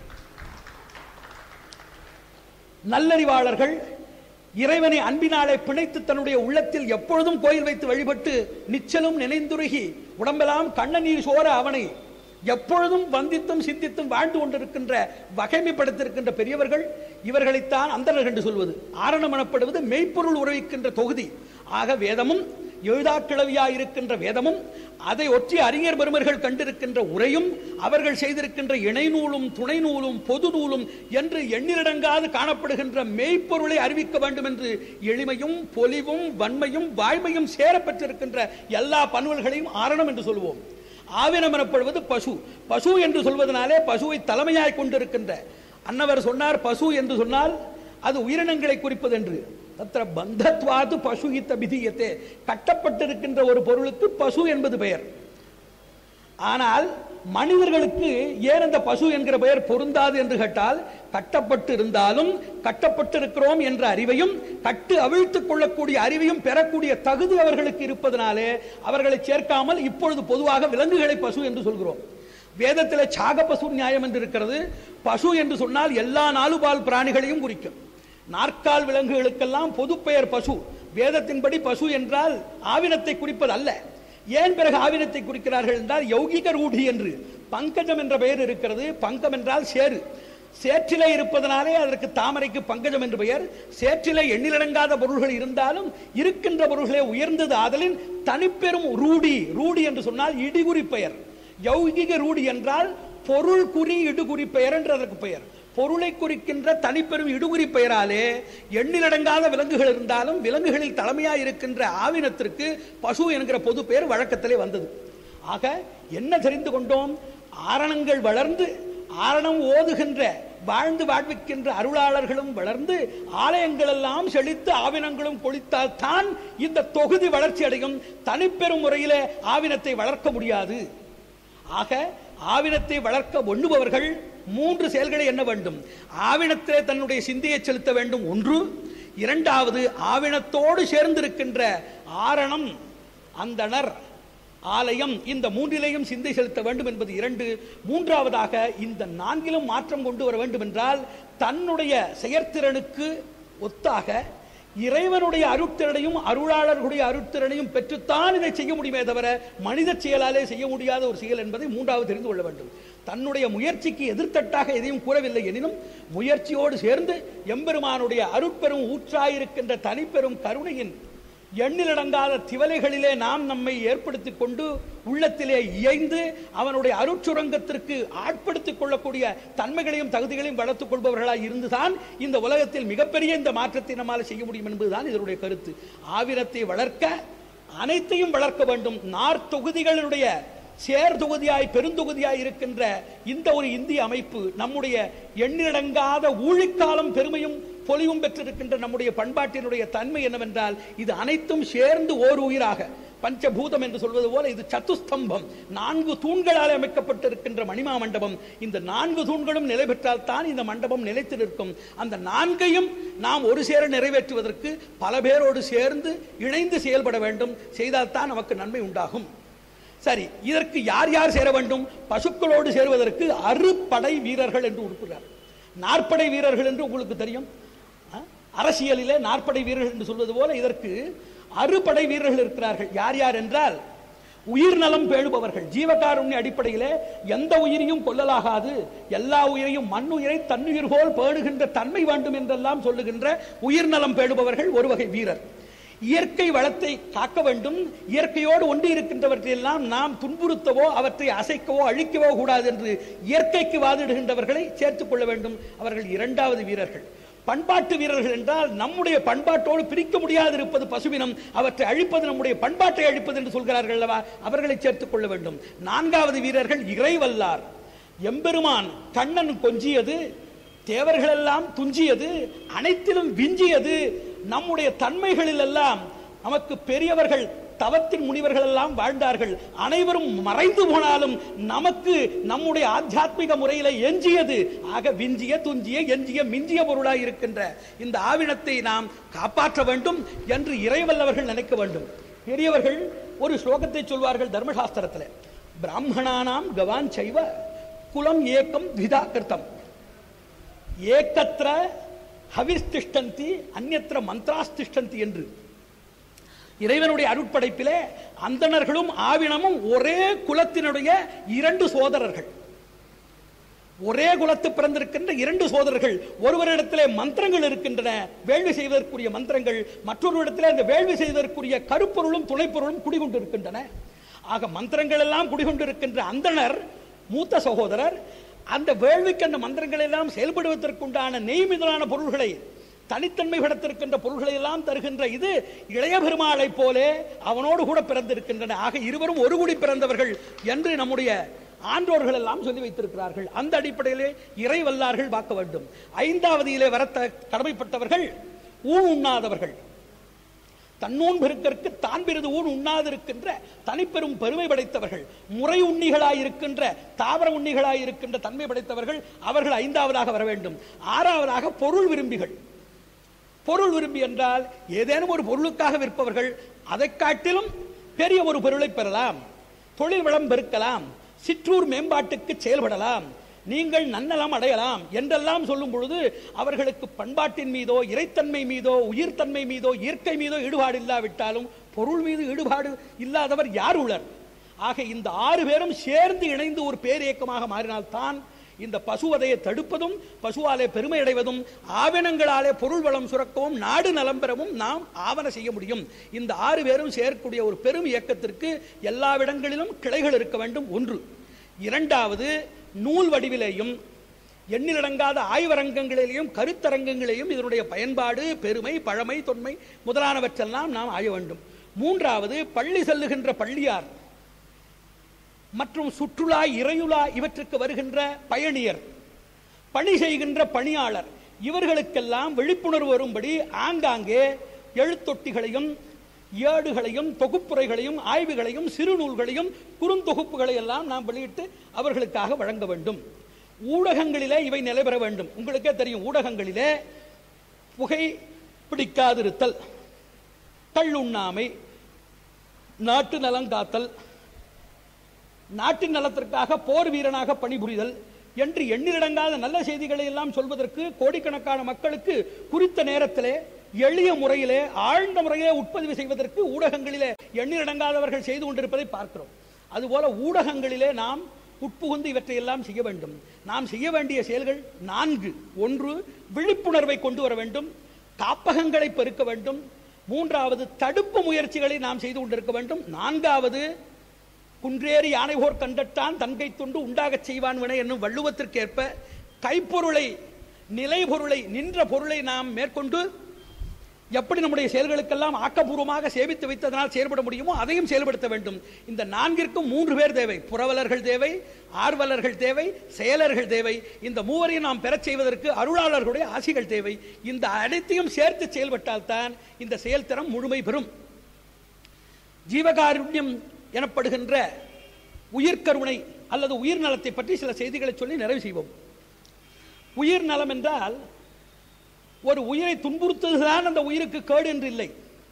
நல்லறிவாளர்கள் இறைவனை அன்பினாலே பிணைத்து தன்னுடைய உள்ளத்தில் எப்பொழுதும் கோயில் வைத்து வழிபட்டு நிச்சலும் நினைந்துருகி உடம்பெல்லாம் கண்ணநீர் சோர அவனை எப்பொழுதும் வந்தித்தும் சிந்தித்தும் வாழ்ந்து கொண்டிருக்கின்ற வகைமைப்படுத்திருக்கின்ற பெரியவர்கள் இவர்களைத்தான் அந்தனர் என்று சொல்வது ஆரணம் எனப்படுவது மெய்ப்பொருள் உறவிக்கின்ற தொகுதி ஆக வேதமும் எழுதாக்கிழவியாய் இருக்கின்ற வேதமும் அதை ஒற்றி அறிஞர் பெருமர்கள் கண்டிருக்கின்ற உரையும் அவர்கள் செய்திருக்கின்ற இணைநூலும் துணை நூலும் பொது நூலும் என்று எண்ணிலடங்காது காணப்படுகின்ற மெய்ப்பொருளை அறிவிக்க வேண்டும் என்று எளிமையும் பொலிவும் வன்மையும் வாய்மையும் சேரப்பெற்றிருக்கின்ற எல்லா பன்வல்களையும் ஆரணம் என்று சொல்லுவோம் ஆவினம் எனப்படுவது பசு பசு என்று சொல்வதனாலே பசுவை தலைமையாய் கொண்டிருக்கின்ற அன்னவர் சொன்னார் பசு என்று சொன்னால் அது உயிரினங்களை குறிப்பது என்று தத்திர பந்தத்வாது பசு இத்த விதியத்தே கட்டப்பட்டிருக்கின்ற ஒரு பொருளுக்கு பசு என்பது பெயர் ஆனால் மனிதர்களுக்கு ஏன் அந்த பசு என்கிற பெயர் பொருந்தாது என்று கேட்டால் கட்டப்பட்டு இருந்தாலும் கட்டப்பட்டிருக்கிறோம் என்ற அறிவையும் கட்டு அவிழ்த்துக் கொள்ளக்கூடிய அறிவையும் பெறக்கூடிய தகுதி அவர்களுக்கு இருப்பதனாலே அவர்களை சேர்க்காமல் இப்பொழுது பொதுவாக விலங்குகளை பசு என்று சொல்கிறோம் வேதத்தில் சாக பசு நியாயம் என்று இருக்கிறது பசு என்று சொன்னால் எல்லா நாலுபால் பிராணிகளையும் குறிக்கும் நாற்கால் விலங்குகளுக்கெல்லாம் பொது பெயர் பசு வேதத்தின்படி பசு என்றால் ஆவினத்தை குறிப்பது அல்ல ஏன் பிறகு ஆவினத்தை குறிக்கிறார்கள் என்றால் யௌகிக ரூಢி என்று பங்கஜம் என்ற பெயர் இருக்கிறது பங்கம் என்றால் சேரு சேற்றிலே இருப்பதனாலே அதற்கு தாமரைக்கு பங்கஜம் என்று பெயர் சேற்றிலே எண்ணிலடங்காத பொருள்கள் இருந்தாலும் இருக்கின்ற பொருள்களே உயர்ந்தது ஆதலின் தனிப்பெரும் ரூடி ரூடி என்று சொன்னால் இடிகுறி பெயர் யௌகிக ரூடி என்றால் பொருள் குறி இடுகுறி பெயர் என்று அதற்கு பெயர் பொருளை குறிக்கின்ற தனிப்பெரும் இடுகுறி பெயராலே எண்ணிலடங்காத விலங்குகள் இருந்தாலும் விலங்குகளில் தலைமையாக இருக்கின்ற ஆவினத்திற்கு பசு என்கிற பொது பெயர் வழக்கத்திலே வந்தது ஆக என்ன தெரிந்து கொண்டோம் ஆரணங்கள் வளர்ந்து ஆரணம் ஓதுகின்ற வாழ்ந்து வாழ்விக்கின்ற அருளாளர்களும் வளர்ந்து ஆலயங்கள் எல்லாம் செழித்து ஆவினங்களும் கொளித்தால் தான் இந்த தொகுதி வளர்ச்சி அடையும் தனிப்பெரும் முறையிலே ஆவினத்தை வளர்க்க முடியாது ஆக ஆவினத்தை வளர்க்க ஒண்ணுபவர்கள் மூன்று செயல்களை என்ன வேண்டும் ஆவினத்திலே தன்னுடைய சிந்தையை செலுத்த வேண்டும் ஒன்று இரண்டாவது ஆவினத்தோடு சேர்ந்திருக்கின்ற ஆரணம் அந்தணர் ஆலயம் இந்த மூன்றிலேயும் சிந்தை செலுத்த வேண்டும் என்பது இரண்டு மூன்றாவதாக இந்த நான்கிலும் மாற்றம் கொண்டு வர வேண்டும் என்றால் தன்னுடைய செயற்திறனுக்கு ஒத்தாக இறைவனுடைய அருட்திறனையும் அருளாளர்களுடைய அருட்திறனையும் பெற்றுத்தான் இதை செய்ய முடியுமே தவிர மனித செயலாலே செய்ய முடியாத ஒரு செயல் என்பதை மூன்றாவது தெரிந்து கொள்ள வேண்டும் தன்னுடைய முயற்சிக்கு எதிர்த்தட்டாக எதையும் கூறவில்லை எனினும் முயற்சியோடு சேர்ந்து எம்பெருமானுடைய அருட்பெரும் ஊற்றாயிருக்கின்ற தனிப்பெரும் கருணையின் எண்ணிலடங்காத திவலைகளிலே நாம் நம்மை ஏற்படுத்திக் கொண்டு உள்ளத்திலே இயைந்து அவனுடைய அருட்சுரங்கத்திற்கு ஆட்படுத்திக் கொள்ளக்கூடிய தன்மைகளையும் தகுதிகளையும் வளர்த்துக் கொள்பவர்களாய் இருந்துதான் இந்த உலகத்தில் மிகப்பெரிய இந்த மாற்றத்தை நம்மால் செய்ய முடியும் என்பதுதான் இதனுடைய கருத்து ஆவிரத்தை வளர்க்க அனைத்தையும் வளர்க்க வேண்டும் நார் தொகுதிகளுடைய சேர் தொகுதியாய் பெருந்தொகுதியாய் இருக்கின்ற இந்த ஒரு இந்திய அமைப்பு நம்முடைய எண்ணிலடங்காத ஊழிக்காலம் பெருமையும் பொலிவும் பெற்றிருக்கின்ற நம்முடைய பண்பாட்டினுடைய தன்மை என்னவென்றால் இது அனைத்தும் சேர்ந்து ஓர் உயிராக பஞ்சபூதம் என்று சொல்வது போல இது சத்துஸ்தம்பம் நான்கு தூண்களால் அமைக்கப்பட்டிருக்கின்ற மணிமா மண்டபம் இந்த நான்கு தூண்களும் நிலை பெற்றால் தான் இந்த மண்டபம் நிலைத்து நிற்கும் அந்த நான்கையும் நாம் ஒரு சேர நிறைவேற்றுவதற்கு பல பேரோடு சேர்ந்து இணைந்து செயல்பட வேண்டும் செய்தால் தான் நமக்கு நன்மை உண்டாகும் சரி இதற்கு யார் யார் சேர வேண்டும் பசுக்களோடு சேருவதற்கு அறுபடை வீரர்கள் என்று உறுப்புகிறார் நாற்படை வீரர்கள் என்று உங்களுக்கு தெரியும் ஆ? அரசியலிலே நாற்படை வீரர்கள் என்று சொல்வது போல இதற்கு அறுபடை வீரர்கள் இருக்கிறார்கள் யார் யார் என்றால் உயிர் நலம் பேணுபவர்கள் ஜீவகாருண்ய அடிப்படையிலே எந்த உயிரையும் கொல்லலாகாது எல்லா உயிரையும் மண்ணுயிரை தன்னுயிர் போல் பேணுகின்ற தன்மை வேண்டும் என்றெல்லாம் சொல்லுகின்ற உயிர் நலம் பேணுபவர்கள் ஒரு வகை வீரர் இயற்கை வளத்தை காக்க வேண்டும் இயற்கையோடு ஒன்றி இருக்கின்றவற்றையெல்லாம் நாம் துன்புறுத்தவோ அவற்றை அசைக்கவோ அழிக்கவோ கூடாது என்று இயற்கைக்கு வாதிடுகின்றவர்களை சேர்த்துக் கொள்ள வேண்டும் அவர்கள் இரண்டாவது வீரர்கள் பண்பாட்டு வீரர்கள் என்றால் நம்முடைய பண்பாட்டோடு பிரிக்க முடியாது இருப்பது பசுவினம் அவற்றை அழிப்பது நம்முடைய பண்பாட்டை அழிப்பது என்று சொல்கிறார்கள் அல்லவா அவர்களை சேர்த்துக் கொள்ள வேண்டும் நான்காவது வீரர்கள் இறைவல்லார் எம்பெருமான் கண்ணன் கொஞ்சியது தேவர்களெல்லாம் துஞ்சியது அனைத்திலும் விஞ்சியது நம்முடைய தன்மைகளில் எல்லாம் நமக்கு பெரியவர்கள் தவத்தின் முனிவர்கள் எல்லாம் வாழ்ந்தார்கள் அனைவரும் மறைந்து போனாலும் நமக்கு நம்முடைய ஆத்தியாத்மிக முறையில எஞ்சியது ஆக விஞ்சிய துஞ்சிய எஞ்சிய மிஞ்சிய பொருளாய் இருக்கின்ற இந்த ஆவினத்தை நாம் காப்பாற்ற வேண்டும் என்று இறைவல்லவர்கள் நினைக்க வேண்டும் பெரியவர்கள் ஒரு ஸ்லோகத்தை சொல்வார்கள் தர்மசாஸ்திரத்தில் பிராமணானாம் கவான் செய்வ குலம் ஏக்கம் திதா கிருத்தம் ஏக்கத்திர ஹவிஸ்திஷ்டந்தி அந்நத்திர மந்த்ராஸ்திஷ்டந்தி என்று இறைவனுடைய அருட்படைப்பிலே அந்தணர்களும் ஆவினமும் ஒரே குலத்தினுடைய இரண்டு சோதரர்கள் ஒரே குலத்து பிறந்திருக்கின்ற இரண்டு சோதரர்கள் ஒருவரிடத்திலே மந்திரங்கள் இருக்கின்றன வேள்வி செய்வதற்குரிய மந்திரங்கள் மற்றொரு அந்த வேள்வி செய்வதற்குரிய கருப்பொருளும் துணைப்பொருளும் குடிகொண்டிருக்கின்றன ஆக மந்திரங்கள் எல்லாம் குடிகொண்டிருக்கின்ற அந்தணர் மூத்த சகோதரர் அந்த வேள்விக்கு அந்த மந்திரங்கள் எல்லாம் செயல்படுவதற்குண்டான நெய் முதலான பொருள்களை தனித்தன்மை படத்திருக்கின்ற பொருள்களை எல்லாம் தருகின்ற இது இளைய பெருமாளைப் போலே அவனோடு கூட பிறந்திருக்கின்றன ஆக இருவரும் ஒரு குடி பிறந்தவர்கள் என்று நம்முடைய ஆன்றோர்கள் எல்லாம் சொல்லி வைத்திருக்கிறார்கள் அந்த அடிப்படையிலே இறை வல்லார்கள் பார்க்க வேண்டும் ஐந்தாவதியிலே வரத்த கடமைப்பட்டவர்கள் ஊன் உண்ணாதவர்கள் தன்னூன் பெருக்கற்கு தான் பெரிது ஊன் உண்ணாதிருக்கின்ற தனிப்பெரும் பெருமை படைத்தவர்கள் முறை உண்ணிகளாயிருக்கின்ற தாவர உண்ணிகளாயிருக்கின்ற தன்மை படைத்தவர்கள் அவர்கள் ஐந்தாவதாக வர வேண்டும் ஆறாவதாக பொருள் விரும்பிகள் பொருள் விரும்பி என்றால் ஏதேனும் ஒரு பொருளுக்காக விற்பவர்கள் அதை காட்டிலும் பெரிய ஒரு பொருளை பெறலாம் தொழில் வளம் பெருக்கலாம் சிற்றூர் மேம்பாட்டுக்கு செயல்படலாம் நீங்கள் நன்னலம் அடையலாம் என்றெல்லாம் சொல்லும் பொழுது அவர்களுக்கு பண்பாட்டின் மீதோ இறைத்தன்மை மீதோ உயிர்த்தன்மை மீதோ இயற்கை மீதோ ஈடுபாடு இல்லாவிட்டாலும் பொருள் மீது ஈடுபாடு இல்லாதவர் யார் உளர் ஆக இந்த ஆறு பேரும் சேர்ந்து இணைந்து ஒரு பேரியக்கமாக மாறினால்தான் இந்த பசுவதையை தடுப்பதும் பசுவாலே பெருமை அடைவதும் ஆவணங்களாலே பொருள் வளம் சுரக்கவும் நாடு நலம் பெறவும் நாம் ஆவண செய்ய முடியும் இந்த ஆறு பேரும் சேர்க்கக்கூடிய ஒரு பெரும் இயக்கத்திற்கு எல்லாவிடங்களிலும் கிளைகள் இருக்க வேண்டும் ஒன்று இரண்டாவது நூல் வடிவிலேயும் எண்ணிலடங்காத ஆய்வரங்கங்களிலேயும் கருத்தரங்கங்களிலேயும் இதனுடைய பயன்பாடு பெருமை பழமை தொன்மை முதலானவற்றெல்லாம் நாம் ஆய வேண்டும் மூன்றாவது பள்ளி செல்லுகின்ற பள்ளியார் மற்றும் சுற்றுலா இறையுலா இவற்றுக்கு வருகின்ற பயணியர் பணி செய்கின்ற பணியாளர் இவர்களுக்கெல்லாம் விழிப்புணர்வு வரும்படி ஆங்காங்கே எழுத்தொட்டிகளையும் ஏடுகளையும் தொகுப்புரைகளையும் ஆய்வுகளையும் சிறுநூல்களையும் குறுந்தொகுப்புகளை எல்லாம் நாம் வெளியிட்டு அவர்களுக்காக வழங்க வேண்டும் ஊடகங்களிலே இவை நிலைபெற வேண்டும் உங்களுக்கே தெரியும் ஊடகங்களிலே புகை பிடிக்காதிருத்தல் கள்ளுண்ணாமை நாட்டு நலம் காத்தல் நாட்டின் நலத்திற்காக போர் வீரனாக பணிபுரிதல் என்று எண்ணிலடங்காத நல்ல செய்திகளை எல்லாம் சொல்வதற்கு கோடிக்கணக்கான மக்களுக்கு குறித்த நேரத்திலே எளிய முறையிலே ஆழ்ந்த முறையிலே உட்பதிவு செய்வதற்கு ஊடகங்களிலே எண்ணிலடங்காதவர்கள் செய்து கொண்டிருப்பதை பார்க்கிறோம் அதுபோல ஊடகங்களிலே நாம் உட்புகுந்து இவற்றையெல்லாம் செய்ய வேண்டும் நாம் செய்ய வேண்டிய செயல்கள் நான்கு ஒன்று விழிப்புணர்வை கொண்டு வர வேண்டும் காப்பகங்களை பெருக்க வேண்டும் மூன்றாவது தடுப்பு முயற்சிகளை நாம் செய்து கொண்டிருக்க வேண்டும் நான்காவது குன்றேறி யானைகோர் கண்டட்டான் தன்கை துண்டு உண்டாகச் செய்வான் வினை என்னும் வள்ளுவத்திற்கேற்ப கைப்பொருளை நிலை பொருளை நின்ற பொருளை நாம் மேற்கொண்டு எப்படி நம்முடைய செயல்களுக்கெல்லாம் ஆக்கப்பூர்வமாக சேமித்து வைத்ததனால் செயல்பட முடியுமோ அதையும் செயல்படுத்த வேண்டும் இந்த நான்கிற்கும் மூன்று பேர் தேவை புறவலர்கள் தேவை ஆர்வலர்கள் தேவை செயலர்கள் தேவை இந்த மூவரையும் நாம் பெறச் செய்வதற்கு அருளாளர்களுடைய ஆசிகள் தேவை இந்த அனைத்தையும் சேர்த்து செயல்பட்டால்தான் இந்த செயல்திறம் முழுமை பெறும் ஜீவகாருண்யம் எனப்படுகின்ற உயிர்கருணை அல்லது உயிர் நலத்தை பற்றி சில செய்திகளை சொல்லி நிறைவு செய்வோம் உயிர் நலம் என்றால் ஒரு உயிரை துன்புறுத்துவதுதான் அந்த உயிருக்கு கேடு என்று இல்லை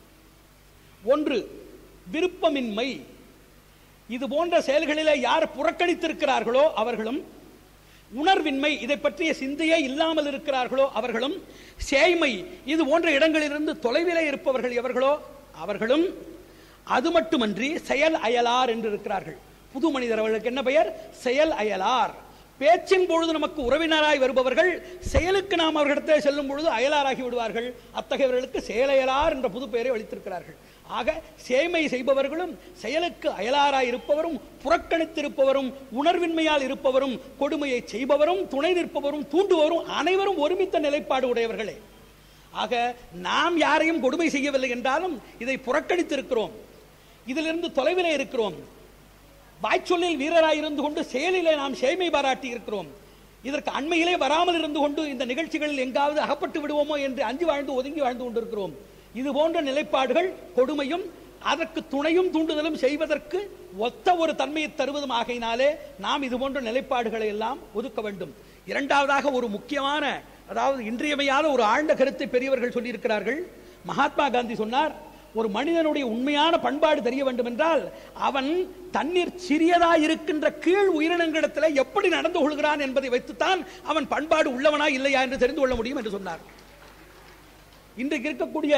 ஒன்று விருப்பமின்மை இது போன்ற செயல்களிலே யார் புறக்கணித்திருக்கிறார்களோ அவர்களும் உணர்வின்மை இதை பற்றிய சிந்தையே இல்லாமல் இருக்கிறார்களோ அவர்களும் சேய்மை இது போன்ற இடங்களிலிருந்து தொலைவிலே இருப்பவர்கள் எவர்களோ அவர்களும் அது மட்டுமன்றி செயல் அயலார் என்று இருக்கிறார்கள் புது மனிதர் அவர்களுக்கு என்ன பெயர் செயல் அயலார் பேச்சின் பொழுது நமக்கு உறவினராய் வருபவர்கள் செயலுக்கு நாம் அவர்களிடத்தில் செல்லும் பொழுது அயலாராகி விடுவார்கள் அத்தகையவர்களுக்கு செயலயலார் என்ற புது பெயரை அளித்திருக்கிறார்கள் ஆக சேமை செய்பவர்களும் செயலுக்கு அயலாராய் இருப்பவரும் புறக்கணித்திருப்பவரும் உணர்வின்மையால் இருப்பவரும் கொடுமையை செய்பவரும் துணை நிற்பவரும் தூண்டுபவரும் அனைவரும் ஒருமித்த நிலைப்பாடு உடையவர்களே ஆக நாம் யாரையும் கொடுமை செய்யவில்லை என்றாலும் இதை புறக்கணித்திருக்கிறோம் இதிலிருந்து தொலைவிலே இருக்கிறோம் வாய்ச்சொல்லில் வீரராய் இருந்து கொண்டு செயலிலே நாம் சேமை பாராட்டி இருக்கிறோம் இதற்கு அண்மையிலே வராமல் இருந்து கொண்டு இந்த நிகழ்ச்சிகளில் எங்காவது அகப்பட்டு விடுவோமோ என்று அஞ்சு வாழ்ந்து ஒதுங்கி வாழ்ந்து கொண்டிருக்கிறோம் இது போன்ற நிலைப்பாடுகள் கொடுமையும் அதற்கு துணையும் தூண்டுதலும் செய்வதற்கு ஒத்த ஒரு தன்மையை தருவதும் ஆகையினாலே நாம் இது போன்ற நிலைப்பாடுகளை எல்லாம் ஒதுக்க வேண்டும் இரண்டாவதாக ஒரு முக்கியமான அதாவது இன்றியமையாத ஒரு ஆழ்ந்த கருத்தை பெரியவர்கள் சொல்லியிருக்கிறார்கள் மகாத்மா காந்தி சொன்னார் ஒரு மனிதனுடைய உண்மையான பண்பாடு தெரிய வேண்டும் என்றால் அவன் தண்ணீர் சிறியதாய் இருக்கின்ற கீழ் உயிரினங்களிடத்தில் எப்படி நடந்து கொள்கிறான் என்பதை வைத்துத்தான் அவன் பண்பாடு உள்ளவனா இல்லையா என்று தெரிந்து கொள்ள முடியும் என்று சொன்னார் இன்றைக்கு இருக்கக்கூடிய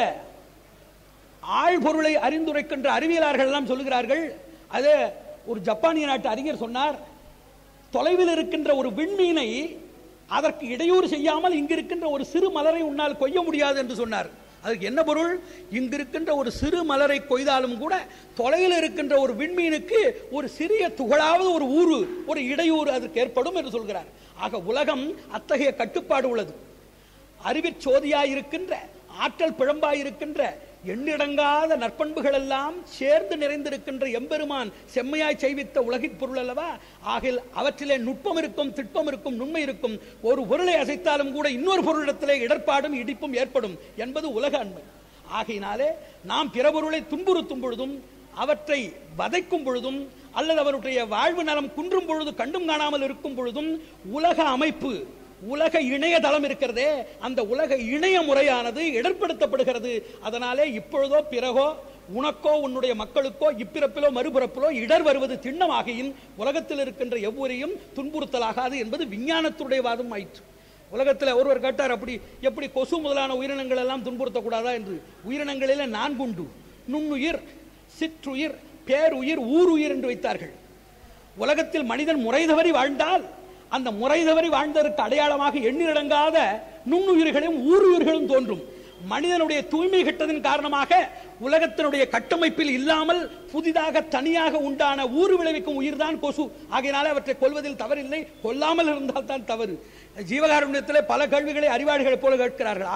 ஆழ்பொருளை அறிந்துரைக்கின்ற அறிவியலாளர்கள் எல்லாம் சொல்லுகிறார்கள் அது ஒரு ஜப்பானிய நாட்டு அறிஞர் சொன்னார் தொலைவில் இருக்கின்ற ஒரு விண்மீனை அதற்கு இடையூறு செய்யாமல் இங்கு இருக்கின்ற ஒரு சிறு மலரை உன்னால் கொய்ய முடியாது என்று சொன்னார் அதுக்கு என்ன பொருள் இங்கு இருக்கின்ற ஒரு சிறு மலரை கொய்தாலும் கூட தொலைவில் இருக்கின்ற ஒரு விண்மீனுக்கு ஒரு சிறிய துகளாவது ஒரு ஊறு ஒரு இடையூறு அதற்கு ஏற்படும் என்று சொல்கிறார் ஆக உலகம் அத்தகைய கட்டுப்பாடு உள்ளது அறிவிற் சோதியாய் இருக்கின்ற ஆற்றல் பிழம்பாய் இருக்கின்ற எண்ணிடங்காத நற்பண்புகள் எல்லாம் சேர்ந்து நிறைந்திருக்கின்ற எம்பெருமான் செம்மையாய் செய்வித்த உலகின் பொருள் அல்லவா ஆகில் அவற்றிலே நுட்பம் இருக்கும் திட்பம் இருக்கும் நுண்மை இருக்கும் ஒரு பொருளை அசைத்தாலும் கூட இன்னொரு பொருளிடத்திலே இடர்பாடும் இடிப்பும் ஏற்படும் என்பது உலக அண்மை ஆகையினாலே நாம் பிற பொருளை துன்புறுத்தும் பொழுதும் அவற்றை வதைக்கும் பொழுதும் அல்லது அவருடைய வாழ்வு நலம் குன்றும் பொழுது கண்டும் காணாமல் இருக்கும் பொழுதும் உலக அமைப்பு உலக இணையதளம் இருக்கிறதே அந்த உலக இணைய முறையானது இடர்படுத்தப்படுகிறது அதனாலே இப்பொழுதோ பிறகோ உனக்கோ உன்னுடைய மக்களுக்கோ இப்பிறப்பிலோ மறுபிறப்பிலோ இடர் வருவது திண்ணமாகியின் உலகத்தில் இருக்கின்ற எவ்வொரையும் துன்புறுத்தலாகாது என்பது விஞ்ஞானத்துடைய வாதம் ஆயிற்று உலகத்தில் ஒருவர் கேட்டார் அப்படி எப்படி கொசு முதலான உயிரினங்கள் எல்லாம் துன்புறுத்தக்கூடாதா என்று உயிரினங்களிலே நான்குண்டு நுண்ணுயிர் சிற்றுயிர் பேருயிர் ஊருயிர் என்று வைத்தார்கள் உலகத்தில் மனிதன் முறை தவறி வாழ்ந்தால் அந்த முறை தவறி வாழ்ந்ததற்கு அடையாளமாக எண்ணிலடங்காத நுண்ணுயிர்களும் ஊருயிர்களும் தோன்றும் மனிதனுடைய தூய்மை கெட்டதன் காரணமாக உலகத்தினுடைய கட்டமைப்பில் இல்லாமல் புதிதாக தனியாக உண்டான ஊறு விளைவிக்கும் உயிர்தான் கொசு ஆகையினால அவற்றை கொல்வதில் தவறில்லை கொல்லாமல் இருந்தால் தான் தவறு ஜீவகாருண்யத்திலே பல கேள்விகளை அறிவாளிகளைப் போல கேட்கிறார்கள் ஆக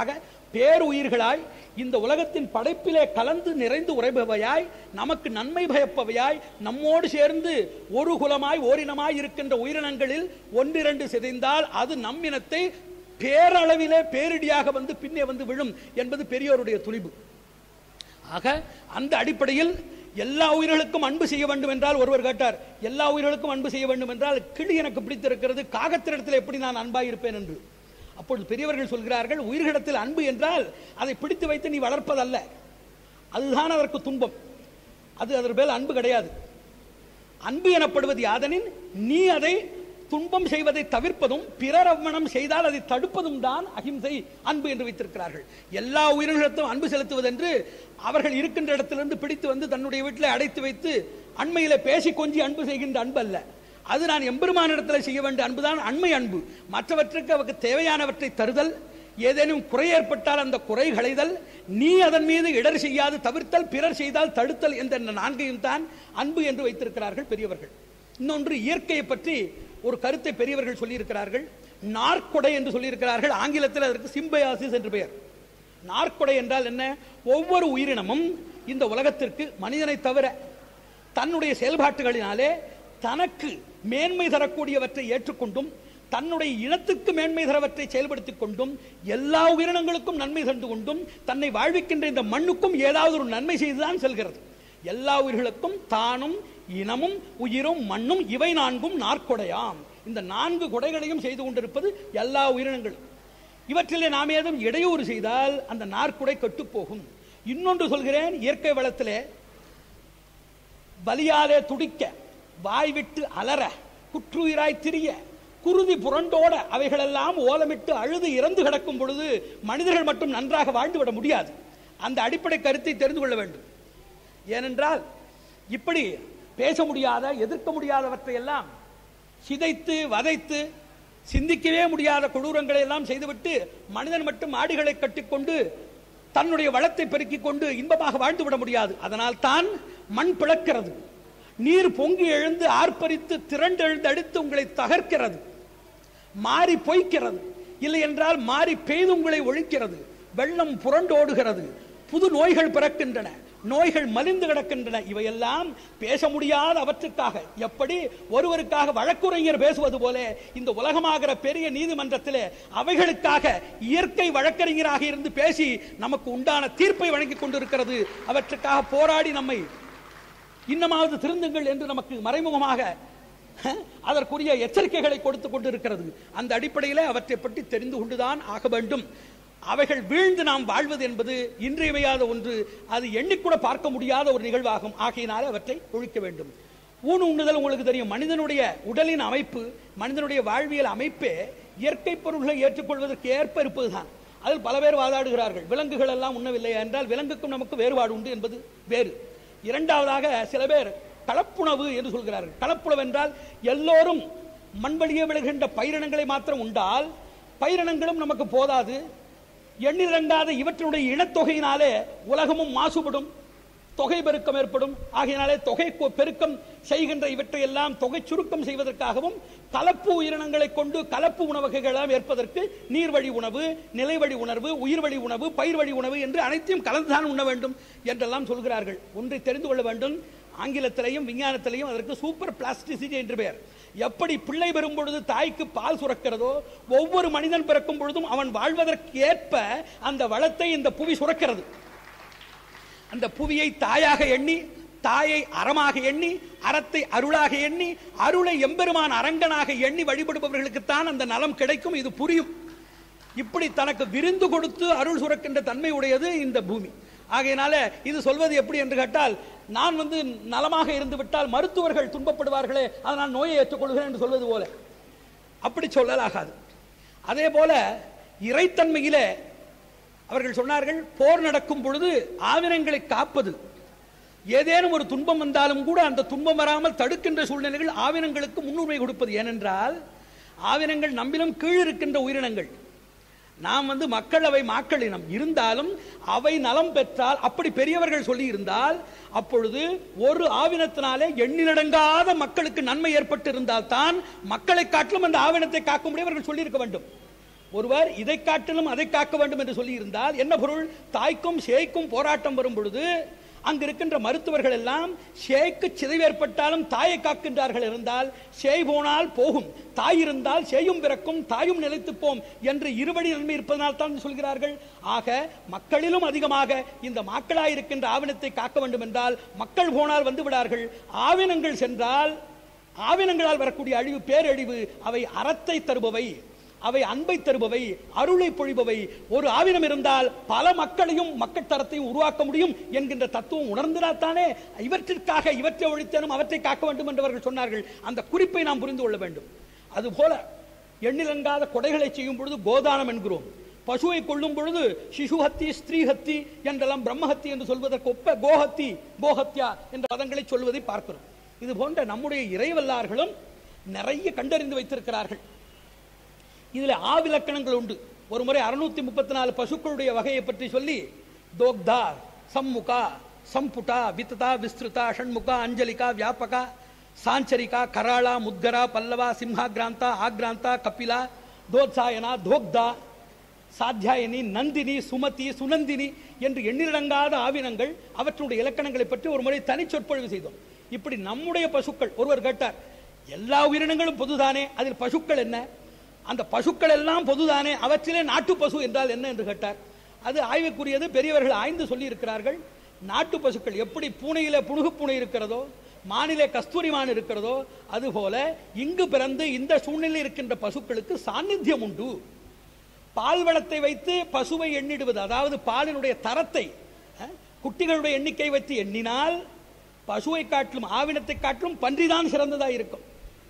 பேருயிர்களாய் இந்த உலகத்தின் படைப்பிலே கலந்து நிறைந்து உரைபவையாய் நமக்கு நன்மை பயப்பவையாய் நம்மோடு சேர்ந்து ஒரு குலமாய் ஓரினமாய் இருக்கின்ற உயிரினங்களில் ஒன்றிரண்டு சிதைந்தால் அது நம் இனத்தை பேரளவிலே பேரிடியாக வந்து பின்னே வந்து விழும் என்பது பெரியோருடைய துணிவு ஆக அந்த அடிப்படையில் எல்லா உயிர்களுக்கும் அன்பு செய்ய வேண்டும் என்றால் ஒருவர் கேட்டார் எல்லா உயிர்களுக்கும் அன்பு செய்ய வேண்டும் என்றால் கிளி எனக்கு பிடித்திருக்கிறது காகத்தினிடத்தில் எப்படி நான் அன்பாய் இருப்பேன் என்று அப்பொழுது பெரியவர்கள் சொல்கிறார்கள் உயிர்களிடத்தில் அன்பு என்றால் அதை பிடித்து வைத்து நீ வளர்ப்பதல்ல அதுதான் அதற்கு துன்பம் அது அதற்கு மேல் அன்பு கிடையாது அன்பு எனப்படுவது யாதனின் நீ அதை துன்பம் செய்வதை தவிர்ப்பதும் பிறர் அவமனம் செய்தால் அதை தடுப்பதும் தான் அகிம்சை அன்பு என்று வைத்திருக்கிறார்கள் எல்லா உயிரினங்களுக்கும் அன்பு செலுத்துவது என்று அவர்கள் இருக்கின்ற இடத்திலிருந்து பிடித்து வந்து தன்னுடைய வீட்டில் அடைத்து வைத்து அண்மையில பேசி கொஞ்சி அன்பு செய்கின்ற அன்பு அல்ல அது நான் எம்பெருமானிடத்தில் செய்ய வேண்டிய அன்புதான் அண்மை அன்பு மற்றவற்றுக்கு அவருக்கு தேவையானவற்றை தருதல் ஏதேனும் குறை ஏற்பட்டால் அந்த குறை களைதல் நீ அதன் மீது இடர் செய்யாது தவிர்த்தல் பிறர் செய்தால் தடுத்தல் என்ற இந்த நான்கையும் தான் அன்பு என்று வைத்திருக்கிறார்கள் பெரியவர்கள் இன்னொன்று இயற்கையை பற்றி ஒரு கருத்தை பெரியவர்கள் சொல்லியிருக்கிறார்கள் நாற்கொடை என்று சொல்லியிருக்கிறார்கள் ஆங்கிலத்தில் அதற்கு சிம்பயாசிஸ் என்று பெயர் நாற்கொடை என்றால் என்ன ஒவ்வொரு உயிரினமும் இந்த உலகத்திற்கு மனிதனை தவிர தன்னுடைய செயல்பாட்டுகளினாலே தனக்கு மேன்மை தரக்கூடியவற்றை ஏற்றுக்கொண்டும் தன்னுடைய இனத்துக்கு மேன்மை தரவற்றை செயல்படுத்திக் கொண்டும் எல்லா உயிரினங்களுக்கும் நன்மை தந்து கொண்டும் தன்னை வாழ்விக்கின்ற இந்த மண்ணுக்கும் ஏதாவது ஒரு நன்மை செய்துதான் செல்கிறது எல்லா உயிர்களுக்கும் தானும் இனமும் உயிரும் மண்ணும் இவை நான்கும் நாற்கொடையாம் இந்த நான்கு கொடைகளையும் செய்து கொண்டிருப்பது எல்லா உயிரினங்களும் இவற்றிலே நாம் ஏதும் இடையூறு செய்தால் அந்த நாற்குடை கெட்டுப் போகும் இன்னொன்று சொல்கிறேன் இயற்கை வளத்திலே வலியாலே துடிக்க வாய் விட்டு அலற குற்றுயிராய் திரிய குருதி புரண்டோட அவைகளெல்லாம் ஓலமிட்டு அழுது இறந்து கிடக்கும் பொழுது மனிதர்கள் மட்டும் நன்றாக வாழ்ந்துவிட முடியாது அந்த அடிப்படை கருத்தை தெரிந்து கொள்ள வேண்டும் ஏனென்றால் இப்படி பேச முடியாத எதிர்க்க முடியாதவற்றை எல்லாம் சிதைத்து வதைத்து சிந்திக்கவே முடியாத கொடூரங்களை எல்லாம் செய்துவிட்டு மனிதன் மட்டும் ஆடுகளை கட்டிக்கொண்டு தன்னுடைய வளத்தை பெருக்கிக் கொண்டு இன்பமாக வாழ்ந்து விட முடியாது அதனால் தான் மண் பிளக்கிறது நீர் பொங்கி எழுந்து ஆர்ப்பரித்து திரண்டு எழுந்து அடித்து உங்களை தகர்க்கிறது மாறி பொய்க்கிறது இல்லை என்றால் மாறி பெய்து உங்களை ஒழிக்கிறது வெள்ளம் புரண்டோடுகிறது புது நோய்கள் பிறக்கின்றன நோய்கள் மலிந்து கிடக்கின்றன இவையெல்லாம் பேச முடியாத அவற்றுக்காக எப்படி ஒருவருக்காக வழக்குரைஞர் பேசுவது போல இந்த உலகமாகிற பெரிய நீதிமன்றத்திலே அவைகளுக்காக இயற்கை வழக்கறிஞராக இருந்து பேசி நமக்கு உண்டான தீர்ப்பை வழங்கிக் கொண்டிருக்கிறது அவற்றுக்காக போராடி நம்மை இன்னமாவது திருந்துங்கள் என்று நமக்கு மறைமுகமாக அஹ், அதற்குரிய எச்சரிக்கைகளை கொடுத்து கொண்டிருக்கிறது அந்த அடிப்படையில் அவற்றை பற்றி தெரிந்து கொண்டுதான் ஆக வேண்டும் அவைகள் வீழ்ந்து நாம் வாழ்வது என்பது இன்றியமையாத ஒன்று அது எண்ணிக்கூட பார்க்க முடியாத ஒரு நிகழ்வாகும் ஆகையினாலே அவற்றை ஒழிக்க வேண்டும் ஊன் உண்ணுதல் உங்களுக்கு தெரியும் மனிதனுடைய உடலின் அமைப்பு மனிதனுடைய வாழ்வியல் அமைப்பே இயற்கை பொருள்களை ஏற்றுக்கொள்வதற்கு ஏற்ப இருப்பதுதான் அதில் பல பேர் வாதாடுகிறார்கள் விலங்குகள் எல்லாம் உண்ணவில்லை என்றால் விலங்குக்கும் நமக்கு வேறுபாடு உண்டு என்பது வேறு இரண்டாவதாக சில பேர் கலப்புணவு என்று சொல்கிறார்கள் கலப்புணவு என்றால் எல்லோரும் மண்வழியே விழுகின்ற பயிரினங்களை மாத்திரம் உண்டால் பயிரினங்களும் நமக்கு போதாது எண்ணிரண்டாத இவற்றினுடைய இனத்தொகையினாலே உலகமும் மாசுபடும் தொகை பெருக்கம் ஏற்படும் ஆகையினாலே தொகை கொ- பெருக்கம் செய்கின்ற இவற்றை எல்லாம் தொகை சுருக்கம் செய்வதற்காகவும் கலப்பு உயிரினங்களை கொண்டு கலப்பு உணவகைகளாம் ஏற்பதற்கு நீர்வழி உணவு நிலைவழி உணர்வு உயிர்வழி உணவு பயிர் வழி உணவு என்று அனைத்தையும் கலந்துதான் உண்ண வேண்டும் என்றெல்லாம் சொல்கிறார்கள் ஒன்றை தெரிந்து கொள்ள வேண்டும் ஆங்கிலத்திலையும் விஞ்ஞானத்திலையும் அதற்கு சூப்பர் பிளாஸ்டிசிட்டி என்று பெயர் எப்படி பிள்ளை பெறும் பொழுது தாய்க்கு பால் சுரக்கிறதோ ஒவ்வொரு மனிதன் பிறக்கும் பொழுதும் அவன் வாழ்வதற்கு ஏற்ப அந்த வளத்தை இந்த புவி சுரக்கிறது அந்த புவியை தாயாக எண்ணி தாயை அறமாக எண்ணி அறத்தை அருளாக எண்ணி அருளை எம்பெருமான் அரங்கனாக எண்ணி வழிபடுபவர்களுக்குத்தான் அந்த நலம் கிடைக்கும் இது புரியும் இப்படி தனக்கு விருந்து கொடுத்து அருள் சுரக்கின்ற தன்மை உடையது இந்த பூமி ஆகையினால இது சொல்வது எப்படி என்று கேட்டால் நான் வந்து நலமாக இருந்து விட்டால் மருத்துவர்கள் துன்பப்படுவார்களே அதனால் நோயை ஏற்றுக்கொள்கிறேன் என்று சொல்வது போல அப்படி சொல்லலாகாது அதே போல இறைத்தன்மையிலே அவர்கள் சொன்னார்கள் போர் நடக்கும் பொழுது ஆவினங்களை காப்பது ஏதேனும் ஒரு துன்பம் வந்தாலும் கூட அந்த துன்பம் வராமல் தடுக்கின்ற சூழ்நிலைகள் ஆவினங்களுக்கு முன்னுரிமை கொடுப்பது ஏனென்றால் ஆவினங்கள் நம்மிலும் கீழ் இருக்கின்ற உயிரினங்கள் நாம் வந்து மக்கள் அவை மாக்கள் இனம் இருந்தாலும் அவை நலம் பெற்றால் அப்படி பெரியவர்கள் சொல்லி இருந்தால் அப்பொழுது ஒரு ஆவினத்தினாலே எண்ணிலடங்காத மக்களுக்கு நன்மை ஏற்பட்டு இருந்தால் தான் மக்களை காட்டிலும் அந்த ஆவினத்தை காக்க முடியும் அவர்கள் சொல்லியிருக்க வேண்டும் ஒருவர் இதை காட்டிலும் அதை காக்க வேண்டும் என்று சொல்லி இருந்தால் என்ன பொருள் தாய்க்கும் சேய்க்கும் போராட்டம் வரும் பொழுது அங்கு இருக்கின்ற மருத்துவர்கள் எல்லாம் சேய்க்கு சிதைவு ஏற்பட்டாலும் தாயை காக்கின்றார்கள் இருந்தால் சேய் போனால் போகும் தாய் இருந்தால் சேயும் பிறக்கும் தாயும் நிலைத்துப்போம் என்று இருவழி நன்மை இருப்பதனால் தான் சொல்கிறார்கள் ஆக மக்களிலும் அதிகமாக இந்த மக்களாயிருக்கின்ற ஆவினத்தை காக்க வேண்டும் என்றால் மக்கள் போனால் வந்து விடார்கள் ஆவினங்கள் சென்றால் ஆவினங்களால் வரக்கூடிய அழிவு பேரழிவு அவை அறத்தை தருபவை அவை அன்பை தருபவை அருளை பொழிபவை ஒரு ஆவினம் இருந்தால் பல மக்களையும் மக்கள் தரத்தையும் உருவாக்க முடியும் என்கின்ற தத்துவம் உணர்ந்திராத்தானே இவற்றிற்காக இவற்றை ஒழித்தனும் அவற்றை காக்க வேண்டும் என்று அவர்கள் சொன்னார்கள் அந்த குறிப்பை நாம் புரிந்து கொள்ள வேண்டும் அதுபோல எண்ணிலங்காத கொடைகளை செய்யும் பொழுது கோதானம் என்கிறோம் பசுவை கொள்ளும் பொழுது சிசுஹத்தி ஸ்திரீஹத்தி என்றெல்லாம் பிரம்மஹத்தி என்று சொல்வதற்கு ஒப்ப கோஹத்தி கோஹத்யா என்ற பதங்களை சொல்வதை பார்க்கிறோம் இது போன்ற நம்முடைய இறைவல்லார்களும் நிறைய கண்டறிந்து வைத்திருக்கிறார்கள் இதுல ஆவிலக்கணங்கள் உண்டு ஒரு முறை அறுநூத்தி முப்பத்தி நாலு பசுக்களுடைய வகையை பற்றி சொல்லி தோக்தா சம்முகா சம்புட்டா வித்ததா விஸ்திருதா ஷண்முகா அஞ்சலிகா வியாபகா சாஞ்சரிகா கராளா முத்கரா பல்லவா சிம்ஹாகிராந்தா ஆக்ராந்தா கபிலா தோத்சாயனா தோக்தா சாத்தியாயனி நந்தினி சுமதி சுனந்தினி என்று எண்ணிலடங்காத ஆவினங்கள் அவற்றுடைய இலக்கணங்களை பற்றி ஒரு முறை தனி சொற்பொழிவு செய்தோம் இப்படி நம்முடைய பசுக்கள் ஒருவர் கேட்டார் எல்லா உயிரினங்களும் பொதுதானே அதில் பசுக்கள் என்ன அந்த பசுக்கள் எல்லாம் பொதுதானே அவற்றிலே நாட்டு பசு என்றால் என்ன என்று கேட்டார் அது ஆய்வுக்குரியது பெரியவர்கள் ஆய்ந்து சொல்லி இருக்கிறார்கள் நாட்டு பசுக்கள் எப்படி பூனையில புணுகு பூனை இருக்கிறதோ மானிலே கஸ்தூரி மான் இருக்கிறதோ அதுபோல இங்கு பிறந்து இந்த சூழ்நிலையில் இருக்கின்ற பசுக்களுக்கு சாநித்தியம் உண்டு பால் வளத்தை வைத்து பசுவை எண்ணிடுவது அதாவது பாலினுடைய தரத்தை அஹ், குட்டிகளுடைய எண்ணிக்கை வைத்து எண்ணினால் பசுவை காட்டிலும் ஆவினத்தை காட்டிலும் பன்றிதான் சிறந்ததாக இருக்கும்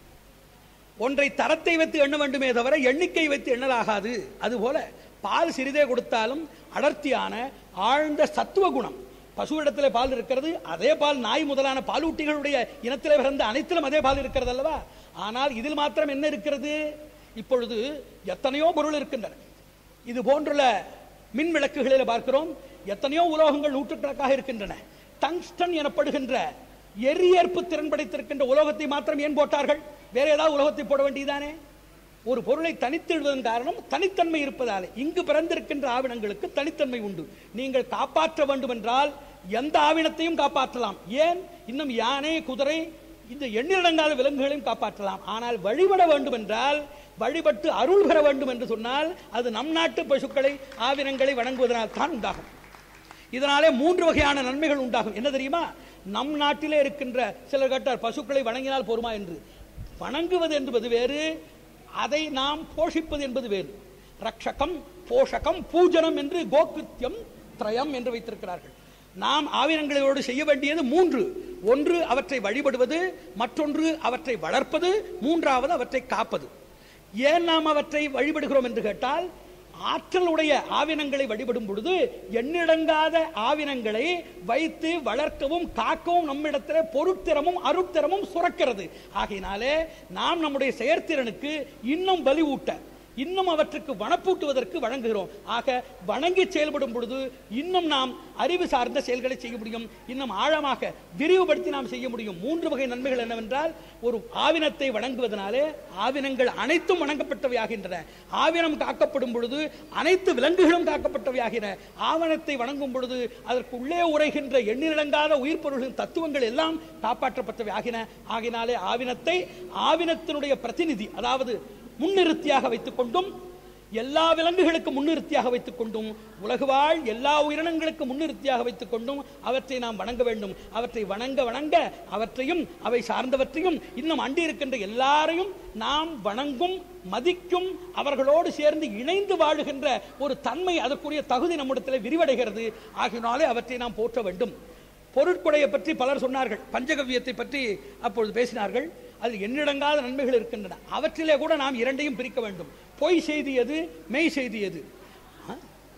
ஒன்றை தரத்தை வைத்து எண்ண வேண்டுமே தவிர எண்ணிக்கை வைத்து எண்ணலாகாது அதுபோல பால் சிறிதே கொடுத்தாலும் அடர்த்தியான ஆழ்ந்த சத்துவ குணம் பசுவிடத்திலே பால் இருக்கிறது அதே பால் நாய் முதலான பாலூட்டிகளுடைய இனத்திலே பிறந்த அனைத்திலும் அதே பால் இருக்கிறது அல்லவா ஆனால் இதில் மாத்திரம் என்ன இருக்கிறது இப்பொழுது எத்தனையோ பொருள் இருக்கின்றன இது போன்றுள்ள மின் விளக்குகளில் பார்க்கிறோம் எத்தனையோ உலோகங்கள் நூற்றுக்கணக்காக இருக்கின்றன டங்ஸ்டன் எனப்படுகின்ற எரியேற்பு திறன் படைத்திருக்கின்ற உலோகத்தை மாத்திரம் ஏன் போட்டார்கள் வேற ஏதாவது உலோகத்தை போட வேண்டியதானே ஒரு பொருளை தனித்திடுவதன் காரணம் தனித்தன்மை இருப்பதாலே இங்கு பிறந்திருக்கின்ற ஆவினங்களுக்கு தனித்தன்மை உண்டு நீங்கள் காப்பாற்ற வேண்டும் என்றால் எந்த ஆவினத்தையும் காப்பாற்றலாம் ஏன் இன்னும் யானை குதிரை இந்த எண்ணிலடங்காத விலங்குகளையும் காப்பாற்றலாம் ஆனால் வழிபட வேண்டும் என்றால் வழிபட்டு அருள் பெற வேண்டும் என்று சொன்னால் அது நம் நாட்டு பசுக்களை ஆவினங்களை வணங்குவதனால் தான் உண்டாகும் இதனாலே மூன்று வகையான நன்மைகள் உண்டாகும் என்ன தெரியுமா நம் நாட்டிலே இருக்கின்ற சிலர் கேட்டார் பசுக்களை வணங்கினால் போருமா என்று வணங்குவது என்பது வேறு அதை நாம் போஷிப்பது என்பது வேறு ரக்ஷகம் போஷகம் பூஜனம் என்று கோகிருத்தியம் திரயம் என்று வைத்திருக்கிறார்கள் நாம் ஆவினங்களோடு செய்ய வேண்டியது மூன்று ஒன்று அவற்றை வழிபடுவது மற்றொன்று அவற்றை வளர்ப்பது மூன்றாவது அவற்றை காப்பது ஏன் நாம் அவற்றை வழிபடுகிறோம் என்று கேட்டால் ஆற்றலுடைய ஆவினங்களை வழிபடும் பொழுது எண்ணிடங்காத ஆவினங்களை வைத்து வளர்க்கவும் காக்கவும் நம்மிடத்தில் பொருட்திறமும் அருட்திறமும் சுரக்கிறது ஆகையினாலே நாம் நம்முடைய செயற்திறனுக்கு இன்னும் பலி ஊட்ட இன்னும் அவற்றுக்கு வனப்பூட்டுவதற்கு வழங்குகிறோம் ஆக வணங்கி செயல்படும் பொழுது இன்னும் நாம் அறிவு சார்ந்த செயல்களை செய்ய முடியும் இன்னும் ஆழமாக விரிவுபடுத்தி நாம் செய்ய முடியும் மூன்று வகை நன்மைகள் என்னவென்றால் ஒரு ஆவினத்தை வணங்குவதனாலே ஆவினங்கள் அனைத்தும் வணங்கப்பட்டவையாகின்றன ஆவினம் காக்கப்படும் பொழுது அனைத்து விலங்குகளும் காக்கப்பட்டவையாகின ஆவணத்தை வணங்கும் பொழுது அதற்கு உள்ளே உரைகின்ற எண்ணிலடங்காத உயிர் பொருள்களின் தத்துவங்கள் எல்லாம் காப்பாற்றப்பட்டவை ஆகின ஆகினாலே ஆவினத்தை ஆவினத்தினுடைய பிரதிநிதி அதாவது முன்னிறுத்தியாக வைத்துக் கொண்டும் எல்லா விலங்குகளுக்கு முன்னிறுத்தியாக வைத்துக் கொண்டும் உலகு வாழ் எல்லா உயிரினங்களுக்கு முன்னிறுத்தியாக வைத்துக் கொண்டும் அவற்றை நாம் வணங்க வேண்டும் அவற்றை வணங்க வணங்க அவற்றையும் அவை சார்ந்தவற்றையும் இன்னும் அண்டி இருக்கின்ற எல்லாரையும் நாம் வணங்கும் மதிக்கும் அவர்களோடு சேர்ந்து இணைந்து வாழுகின்ற ஒரு தன்மை அதற்குரிய தகுதி நம்மிடத்தில் விரிவடைகிறது ஆகினாலே அவற்றை நாம் போற்ற வேண்டும் பொருட்கொடையை பற்றி பலர் சொன்னார்கள் பஞ்சகவ்யத்தை பற்றி அப்பொழுது பேசினார்கள் அதில் எண்ணிடங்காத நன்மைகள் இருக்கின்றன அவற்றிலே கூட நாம் இரண்டையும் பிரிக்க வேண்டும் பொய் செய்தி எது மெய் செய்தி எது ஆ?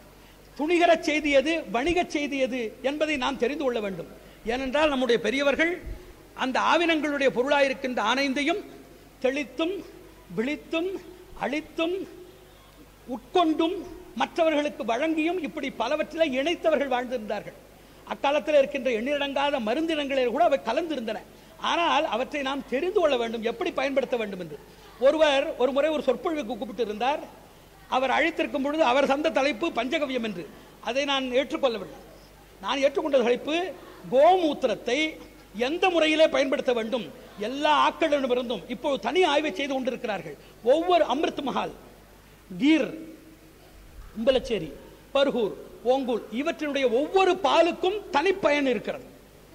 துணிகரச் செய்தி எது வணிகச் செய்தி எது என்பதை நாம் தெரிந்து கொள்ள வேண்டும் ஏனென்றால் நம்முடைய பெரியவர்கள் அந்த ஆவினங்களுடைய பொருளாயிருக்கின்ற ஆனைந்தையும் தெளித்தும் விழித்தும் அழித்தும் உட்கொண்டும் மற்றவர்களுக்கு வழங்கியும் இப்படி பலவற்றிலே இணைத்தவர்கள் வாழ்ந்திருந்தார்கள் அக்காலத்தில் இருக்கின்ற எண்ணிலடங்காத மருந்தினங்களில் கூட அவை கலந்திருந்தன ஆனால் அவற்றை நாம் தெரிந்து கொள்ள வேண்டும் எப்படி பயன்படுத்த வேண்டும் என்று ஒருவர் ஒரு முறை ஒரு சொற்பொழிவுக்கு கூப்பிட்டு இருந்தார் அவர் அழைத்திருக்கும் பொழுது அவர் தந்த தலைப்பு பஞ்சகவியம் என்று அதை நான் ஏற்றுக்கொள்ளவில்லை நான் ஏற்றுக்கொண்ட தலைப்பு கோமூத்திரத்தை எந்த முறையிலே பயன்படுத்த வேண்டும் எல்லா ஆக்களிடமிருந்தும் இப்போது தனி ஆய்வை செய்து கொண்டிருக்கிறார்கள் ஒவ்வொரு அமிர்த் மஹால் கீர் உம்பலச்சேரி பர்கூர் ஓங்கூல் இவற்றினுடைய ஒவ்வொரு பாலுக்கும் தனிப்பயன் இருக்கிறது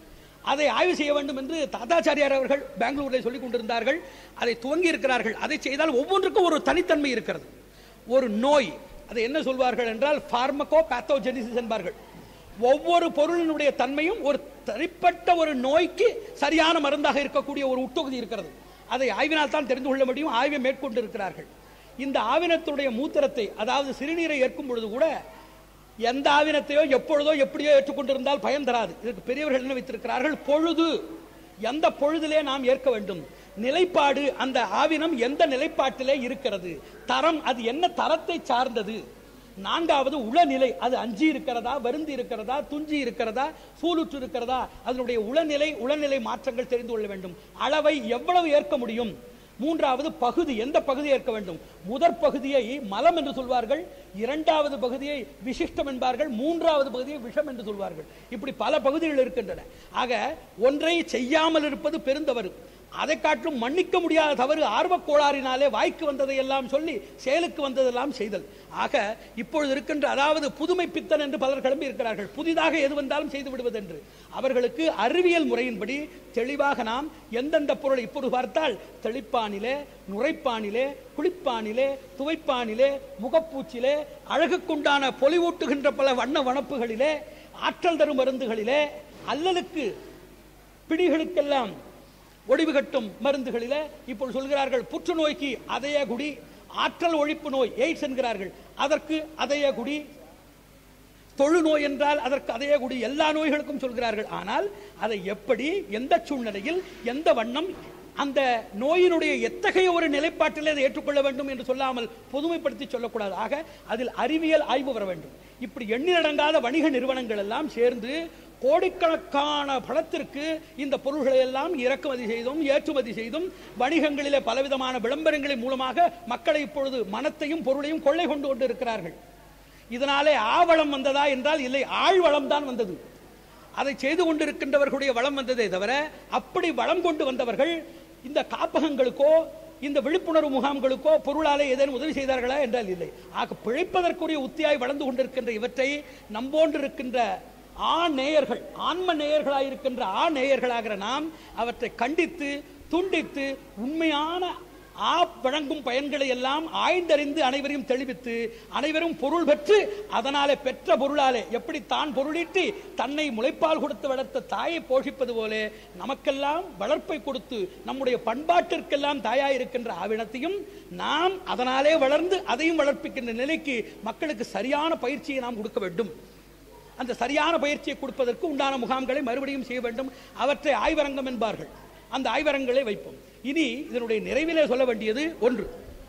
அதை ஆய்வு செய்ய வேண்டும் என்று தாத்தாச்சாரியார் அவர்கள் பெங்களூரில் சொல்லிக் கொண்டிருந்தார்கள் அதை துவங்கி இருக்கிறார்கள் அதை செய்தால் ஒவ்வொன்றுக்கும் ஒரு தனித்தன்மை இருக்கிறது ஒரு நோய் அதை என்ன சொல்வார்கள் என்றால் பார்மகோ பேத்தோஜெனிசிஸ் என்பார்கள் ஒவ்வொரு பொருளினுடைய தன்மையும் ஒரு தனிப்பட்ட ஒரு நோய்க்கு சரியான மருந்தாக இருக்கக்கூடிய ஒரு உட்தொகுதி இருக்கிறது அதை ஆய்வினால் தான் தெரிந்து கொள்ள முடியும் ஆய்வை மேற்கொண்டு இருக்கிறார்கள் இந்த ஆவினத்துடைய மூத்திரத்தை அதாவது சிறுநீரை ஏற்கும் பொழுது கூட எந்த ஆவினத்தையோ எப்பொழுதோ எப்படியோ ஏற்றுக்கொண்டிருந்தால் பயன் தராது இதற்கு பெரியவர்கள் என்ன வைத்திருக்கிறார்கள் பொழுது எந்த பொழுதிலே நாம் ஏற்க வேண்டும் நிலைப்பாடு அந்த ஆவினம் எந்த நிலைப்பாட்டிலே இருக்கிறது தரம் அது என்ன தரத்தை சார்ந்தது நான்காவது உளநிலை அது அஞ்சி இருக்கிறதா வருந்தி இருக்கிறதா துஞ்சி இருக்கிறதா சூலுற்று இருக்கிறதா அதனுடைய உளநிலை உளநிலை மாற்றங்கள் தெரிந்து கொள்ள வேண்டும் அளவை எவ்வளவு ஏற்க முடியும் மூன்றாவது பகுதி எந்த பகுதியை ஏற்க வேண்டும் முதற் பகுதியை மலம் என்று சொல்வார்கள் இரண்டாவது பகுதியை விசிஷ்டம் என்பார்கள் மூன்றாவது பகுதியை விஷம் என்று சொல்வார்கள் இப்படி பல பகுதிகள் இருக்கின்றன ஆக ஒன்றை செய்யாமல் இருப்பது பெருந்தவறு அதை காட்டிலும் மன்னிக்க முடியாத தவறு ஆர்வக் கோளாறினாலே வாய்க்கு வந்ததை எல்லாம் சொல்லி செயலுக்கு வந்ததெல்லாம் செய்தல் ஆக இப்பொழுது இருக்கின்ற அதாவது புதுமை பித்தன் என்று பலர் கிளம்பி இருக்கிறார்கள் புதிதாக எது வந்தாலும் செய்து விடுவது என்று அவர்களுக்கு அறிவியல் முறையின்படி தெளிவாக நாம் எந்தெந்த பொருளை இப்பொழுது பார்த்தால் தெளிப்பானிலே நுரைப்பானிலே குளிப்பானிலே துவைப்பானிலே முகப்பூச்சிலே அழகுக்குண்டான பொலிவூட்டுகின்ற பல வண்ண வனப்புகளிலே ஆற்றல் தரும் மருந்துகளிலே அல்லலுக்கு பிடிகளுக்கெல்லாம் ஒடிவு கட்டும் மருந்துகளிலே இப்போது சொல்கிறார்கள் புற்றுநோய்க்கு அதய குடி ஆற்றல் ஒழிப்பு நோய் எய்ட்ஸ் என்கிறார்கள் அதற்கு அதய குடி தொழுநோய் என்றால் அதற்கு அதே குடி எல்லா நோய்களுக்கும் சொல்கிறார்கள் ஆனால் அதை எப்படி எந்த சூழ்நிலையில் எந்த வண்ணம் அந்த நோயினுடைய எத்தகைய ஒரு நிலைப்பாட்டில் அதை ஏற்றுக்கொள்ள வேண்டும் என்று சொல்லாமல் பொதுமைப்படுத்தி சொல்லக்கூடாது ஆக அதில் அறிவியல் ஆய்வு வர வேண்டும் இப்படி எண்ணிலடங்காத வணிக நிறுவனங்கள் எல்லாம் சேர்ந்து கோடிக்கணக்கான பணத்திற்கு இந்த பொருள்களை எல்லாம் இறக்குமதி செய்தும் ஏற்றுமதி செய்தும் வணிகங்களிலே பலவிதமான விளம்பரங்களின் மூலமாக மக்களை இப்பொழுது மனத்தையும் பொருளையும் கொள்ளை கொண்டு கொண்டு இருக்கிறார்கள் இதனாலே ஆவளம் வந்ததா என்றால் இல்லை ஆழ்வளம் தான் வந்தது அதை செய்து கொண்டிருக்கின்றவர்களுடைய வளம் வந்ததே தவிர அப்படி வளம் கொண்டு வந்தவர்கள் இந்த காப்பகங்களுக்கோ இந்த விழிப்புணர்வு முகாம்களுக்கோ பொருளாலே ஏதேனும் உதவி செய்தார்களா என்றால் இல்லை ஆக பிழைப்பதற்குரிய உத்தியாய் வளர்ந்து கொண்டிருக்கின்ற இவற்றை நம்போன்றிருக்கின்ற ஆ நேயர்கள் ஆன்ம நேயர்களாயிருக்கின்ற ஆ நேயர்களாகிற நாம் அவற்றை கண்டித்து துண்டித்து உண்மையான ஆ வழங்கும் பயன்களை எல்லாம் ஆய்ந்தறிந்து அனைவரையும் தெளிவித்து அனைவரும் பொருள் பெற்று அதனாலே பெற்ற பொருளாலே எப்படி தான் பொருளீட்டி தன்னை முளைப்பால் கொடுத்து வளர்த்த தாயை போஷிப்பது போல நமக்கெல்லாம் வளர்ப்பை கொடுத்து நம்முடைய பண்பாட்டிற்கெல்லாம் தாயாய் இருக்கின்ற ஆவினத்தையும் நாம் அதனாலே வளர்ந்து அதையும் வளர்ப்பிக்கின்ற நிலைக்கு மக்களுக்கு சரியான பயிற்சியை நாம் கொடுக்க வேண்டும் அந்த சரியான பயிற்சியை கொடுப்பதற்கு உண்டான முகாம்களை மறுபடியும் செய்ய வேண்டும் அவற்றை ஆய்வரங்கம் என்பார்கள் அந்த ஆய்வரங்களை வைப்போம் இனி இதனுடைய நிறைவிலே சொல்ல வேண்டியது ஒன்று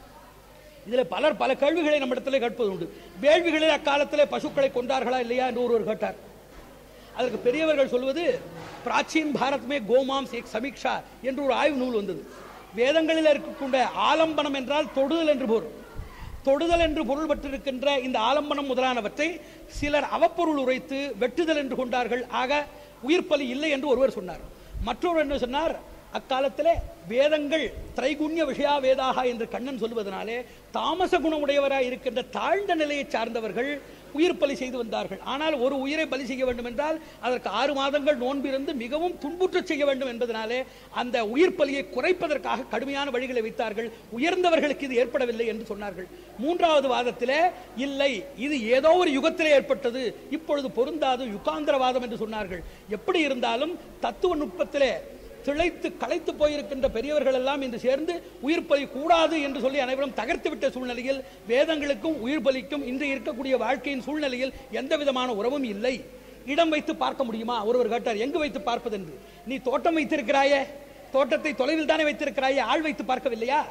இதில் பலர் பல கேள்விகளை நம்மிடத்தில் கேட்பது உண்டு வேள்விகளில் அக்காலத்திலே பசுக்களை கொண்டார்களா இல்லையா என்று ஒருவர் கேட்டார் அதற்கு பெரியவர்கள் சொல்வது பிராச்சீன் பாரத்மே கோமாம்ஸ் எக் சமீக்ஷா என்று ஒரு ஆய்வு நூல் வந்தது வேதங்களில் இருக்கக்கூடிய ஆலம்பனம் என்றால் தொடுதல் என்று பொருள் தொடுதல் என்று பொருள் பெற்றிருக்கின்ற இந்த ஆலம்பனம் முதலானவற்றை சிலர் அவப்பொருள் உரைத்து வெட்டுதல் என்று கொண்டார்கள் ஆக உயிர்ப்பலி இல்லை என்று ஒருவர் சொன்னார் மற்றொரு என்ன சொன்னார் அக்காலத்திலே வேதங்கள் திரைகுண்ய விஷயா வேதாக என்று கண்ணன் சொல்வதனாலே தாமச குணமுடையவராய் இருக்கின்ற தாழ்ந்த நிலையை சார்ந்தவர்கள் உயிர் பலி செய்து வந்தார்கள் ஆனால் ஒரு உயிரை பலி செய்ய வேண்டும் என்றால் அதற்கு ஆறு மாதங்கள் நோன்பிருந்து மிகவும் துன்புற்று செய்ய வேண்டும் என்பதனாலே அந்த உயிர் பலியை குறைப்பதற்காக கடுமையான வழிகளை வைத்தார்கள் உயர்ந்தவர்களுக்கு இது ஏற்படவில்லை என்று சொன்னார்கள் மூன்றாவது வாதத்திலே இல்லை இது ஏதோ ஒரு யுகத்திலே ஏற்பட்டது இப்பொழுது பொருந்தாது யுகாந்திரவாதம் என்று சொன்னார்கள் எப்படி இருந்தாலும் தத்துவ நுட்பத்திலே திளைத்து களைத்து போயிருக்கின்ற பெரியவர்கள் எல்லாம் இன்று சேர்ந்து உயிர் பலி கூடாது என்று சொல்லி அனைவரும் தகர்த்து விட்ட சூழ்நிலையில் வேதங்களுக்கும் உயிர் பலிக்கும் இன்று இருக்கக்கூடிய வாழ்க்கையின் சூழ்நிலையில் எந்த விதமான உறவும் இல்லை இடம் வைத்து பார்க்க முடியுமா ஒருவர் கேட்டார் எங்கு வைத்து பார்ப்பது என்று நீ தோட்டம் வைத்திருக்கிறாயே தோட்டத்தை தொலைவில் தானே வைத்திருக்கிறாயே ஆள் வைத்து பார்க்கவில்லையா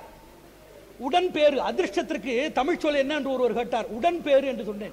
உடன் பேரு அதிர்ஷ்டத்திற்கு தமிழ் சொல் என்ன என்று ஒருவர் கேட்டார் உடன் பேரு என்று சொன்னேன்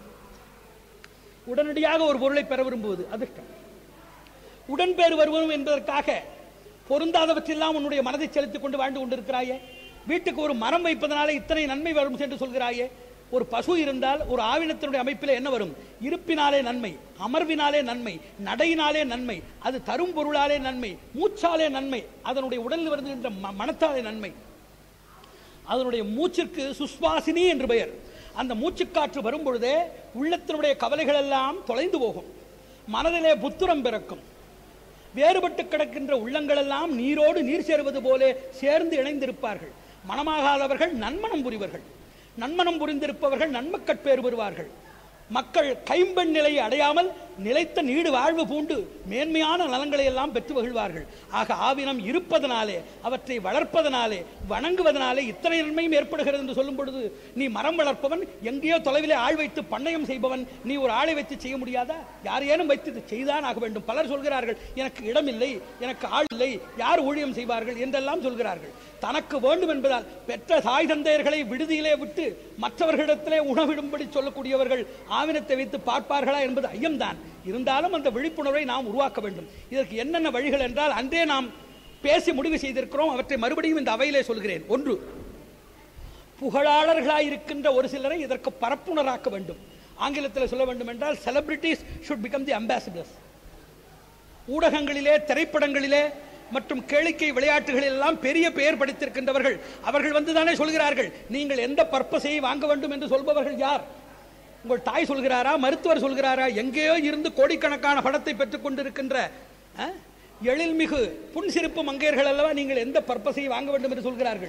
உடனடியாக ஒரு பொருளை பெற விரும்புவது அதிர்ஷ்டம் உடன்பேறு வருவோம் என்பதற்காக பொருந்தாதவற்றெல்லாம் உன்னுடைய மனதை செலுத்திக் கொண்டு வாழ்ந்து கொண்டிருக்கிறாயே வீட்டுக்கு ஒரு மரம் வைப்பதனால இத்தனை நன்மை வரும் என்று சொல்கிறாயே ஒரு பசு இருந்தால் ஒரு ஆவினத்தினுடைய அமைப்பில் என்ன வரும் இருப்பினாலே நன்மை அமர்வினாலே நன்மை நடையினாலே நன்மை அது தரும் பொருளாலே நன்மை மூச்சாலே நன்மை அதனுடைய உடலில் வருகின்ற ம- மனத்தாலே நன்மை அதனுடைய மூச்சிற்கு சுஸ்வாசினி என்று பெயர் அந்த மூச்சுக்காற்று வரும் பொழுதே உள்ளத்தினுடைய கவலைகள் எல்லாம் தொலைந்து போகும் மனதிலே புத்துரம் பிறக்கும் வேறுபட்டு கிடக்கின்ற உள்ளங்கள் எல்லாம் நீரோடு நீர் சேருவது போலே சேர்ந்து இணைந்திருப்பார்கள் மனமாகாதவர்கள் நன்மனம் புரிவர்கள் நன்மனம் புரிந்திருப்பவர்கள் நன்மக்கட்பேறு பெறுவார்கள் மக்கள் கைம்பெண் நிலையை அடையாமல் நிலைத்த நீடு வாழ்வு பூண்டு மேன்மையான நலங்களை எல்லாம் பெற்று மகிழ்வார்கள் ஆக ஆவினம் இருப்பதனாலே அவற்றை வளர்ப்பதனாலே வணங்குவதனாலே இத்தனை நன்மையும் ஏற்படுகிறது என்று சொல்லும் பொழுது நீ மரம் வளர்ப்பவன் எங்கேயோ தொலைவிலே ஆள் வைத்து பண்ணையம் செய்பவன் நீ ஒரு ஆளை வைத்து செய்ய முடியாதா யாரையேனும் வைத்து இதை செய்தான் ஆக வேண்டும் பலர் சொல்கிறார்கள் எனக்கு இடம் இல்லை எனக்கு ஆள் இல்லை யார் ஊழியம் செய்வார்கள் என்றெல்லாம் சொல்கிறார்கள் தனக்கு வேண்டும் என்பதால் பெற்ற தாய் தந்தையர்களை விடுதியிலே விட்டு மற்றவர்களிடத்திலே உணவிடும்படி சொல்லக்கூடியவர்கள் ஆவினத்தை வைத்து பார்ப்பார்களா என்பது ஐயம்தான் இருந்தாலும் அந்த விழிப்புணர்வை நாம் உருவாக்க வேண்டும் இதற்கு என்னென்ன வழிகள் என்றால் அன்றே நாம் பேசி முடிவு செய்திருக்கிறோம் அவற்றை மறுபடியும் இந்த அவையிலே சொல்கிறேன் ஒன்று புகழாளர்களாயிருக்கின்ற ஒரு சிலரை இதற்கு பரப்புணராக்க வேண்டும் ஆங்கிலத்தில் சொல்ல வேண்டும் என்றால் celebrities should become the ambassadors ஊடகங்களிலே திரைப்படங்களிலே மற்றும் கேளிக்கை விளையாட்டுகளில் எல்லாம் பெரிய பெயர் படித்திருக்கின்றவர்கள் அவர்கள் வந்து தானே சொல்கிறார்கள் நீங்கள் எந்த பர்பஸை வாங்க வேண்டும் என்று சொல்பவர்கள் யார் உங்கள் தாய் சொல்கிறாரா மருத்துவர் சொல்கிறாரா எங்கேயோ இருந்து கோடிக்கணக்கான பணத்தை பெற்றுக் கொண்டிருக்கின்ற ஆ, எழில்மிகு புன்சிரிப்பு மங்கையர்கள் அல்லவா நீங்கள் எந்த பர்பஸை வாங்க வேண்டும் என்று சொல்கிறார்கள்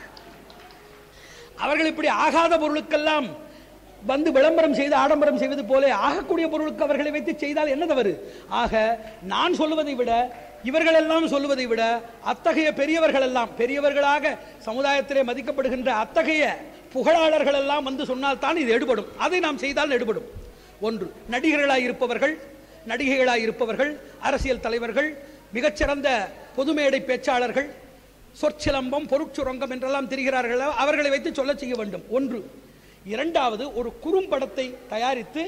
அவர்கள் இப்படி ஆகாத பொருளுக்கெல்லாம் வந்து விளம்பரம் செய்து ஆடம்பரம் செய்வது போல ஆகக்கூடிய பொருளுக்கு அவர்களை வைத்து செய்தால் என்ன தவறு ஆக நான் சொல்லுவதை விட இவர்கள் எல்லாம் சொல்லுவதை விட அத்தகைய பெரியவர்கள் எல்லாம் பெரியவர்களாக சமுதாயத்திலே மதிக்கப்படுகின்ற அத்தகைய புகழாளர்கள் எல்லாம் வந்து சொன்னால் தான் இது எடுபடும் அதை நாம் செய்தால் எடுபடும் ஒன்று நடிகர்களாய் இருப்பவர்கள் நடிகைகளாய் இருப்பவர்கள் அரசியல் தலைவர்கள் மிகச்சிறந்த பொதுமேடை பேச்சாளர்கள் சொற்சிலம்பம் பொருட்சுரங்கம் என்றெல்லாம் தெரிகிறார்கள் அவர்களை வைத்து சொல்ல செய்ய வேண்டும் ஒன்று இரண்டாவது ஒரு குறும்படத்தை தயாரித்து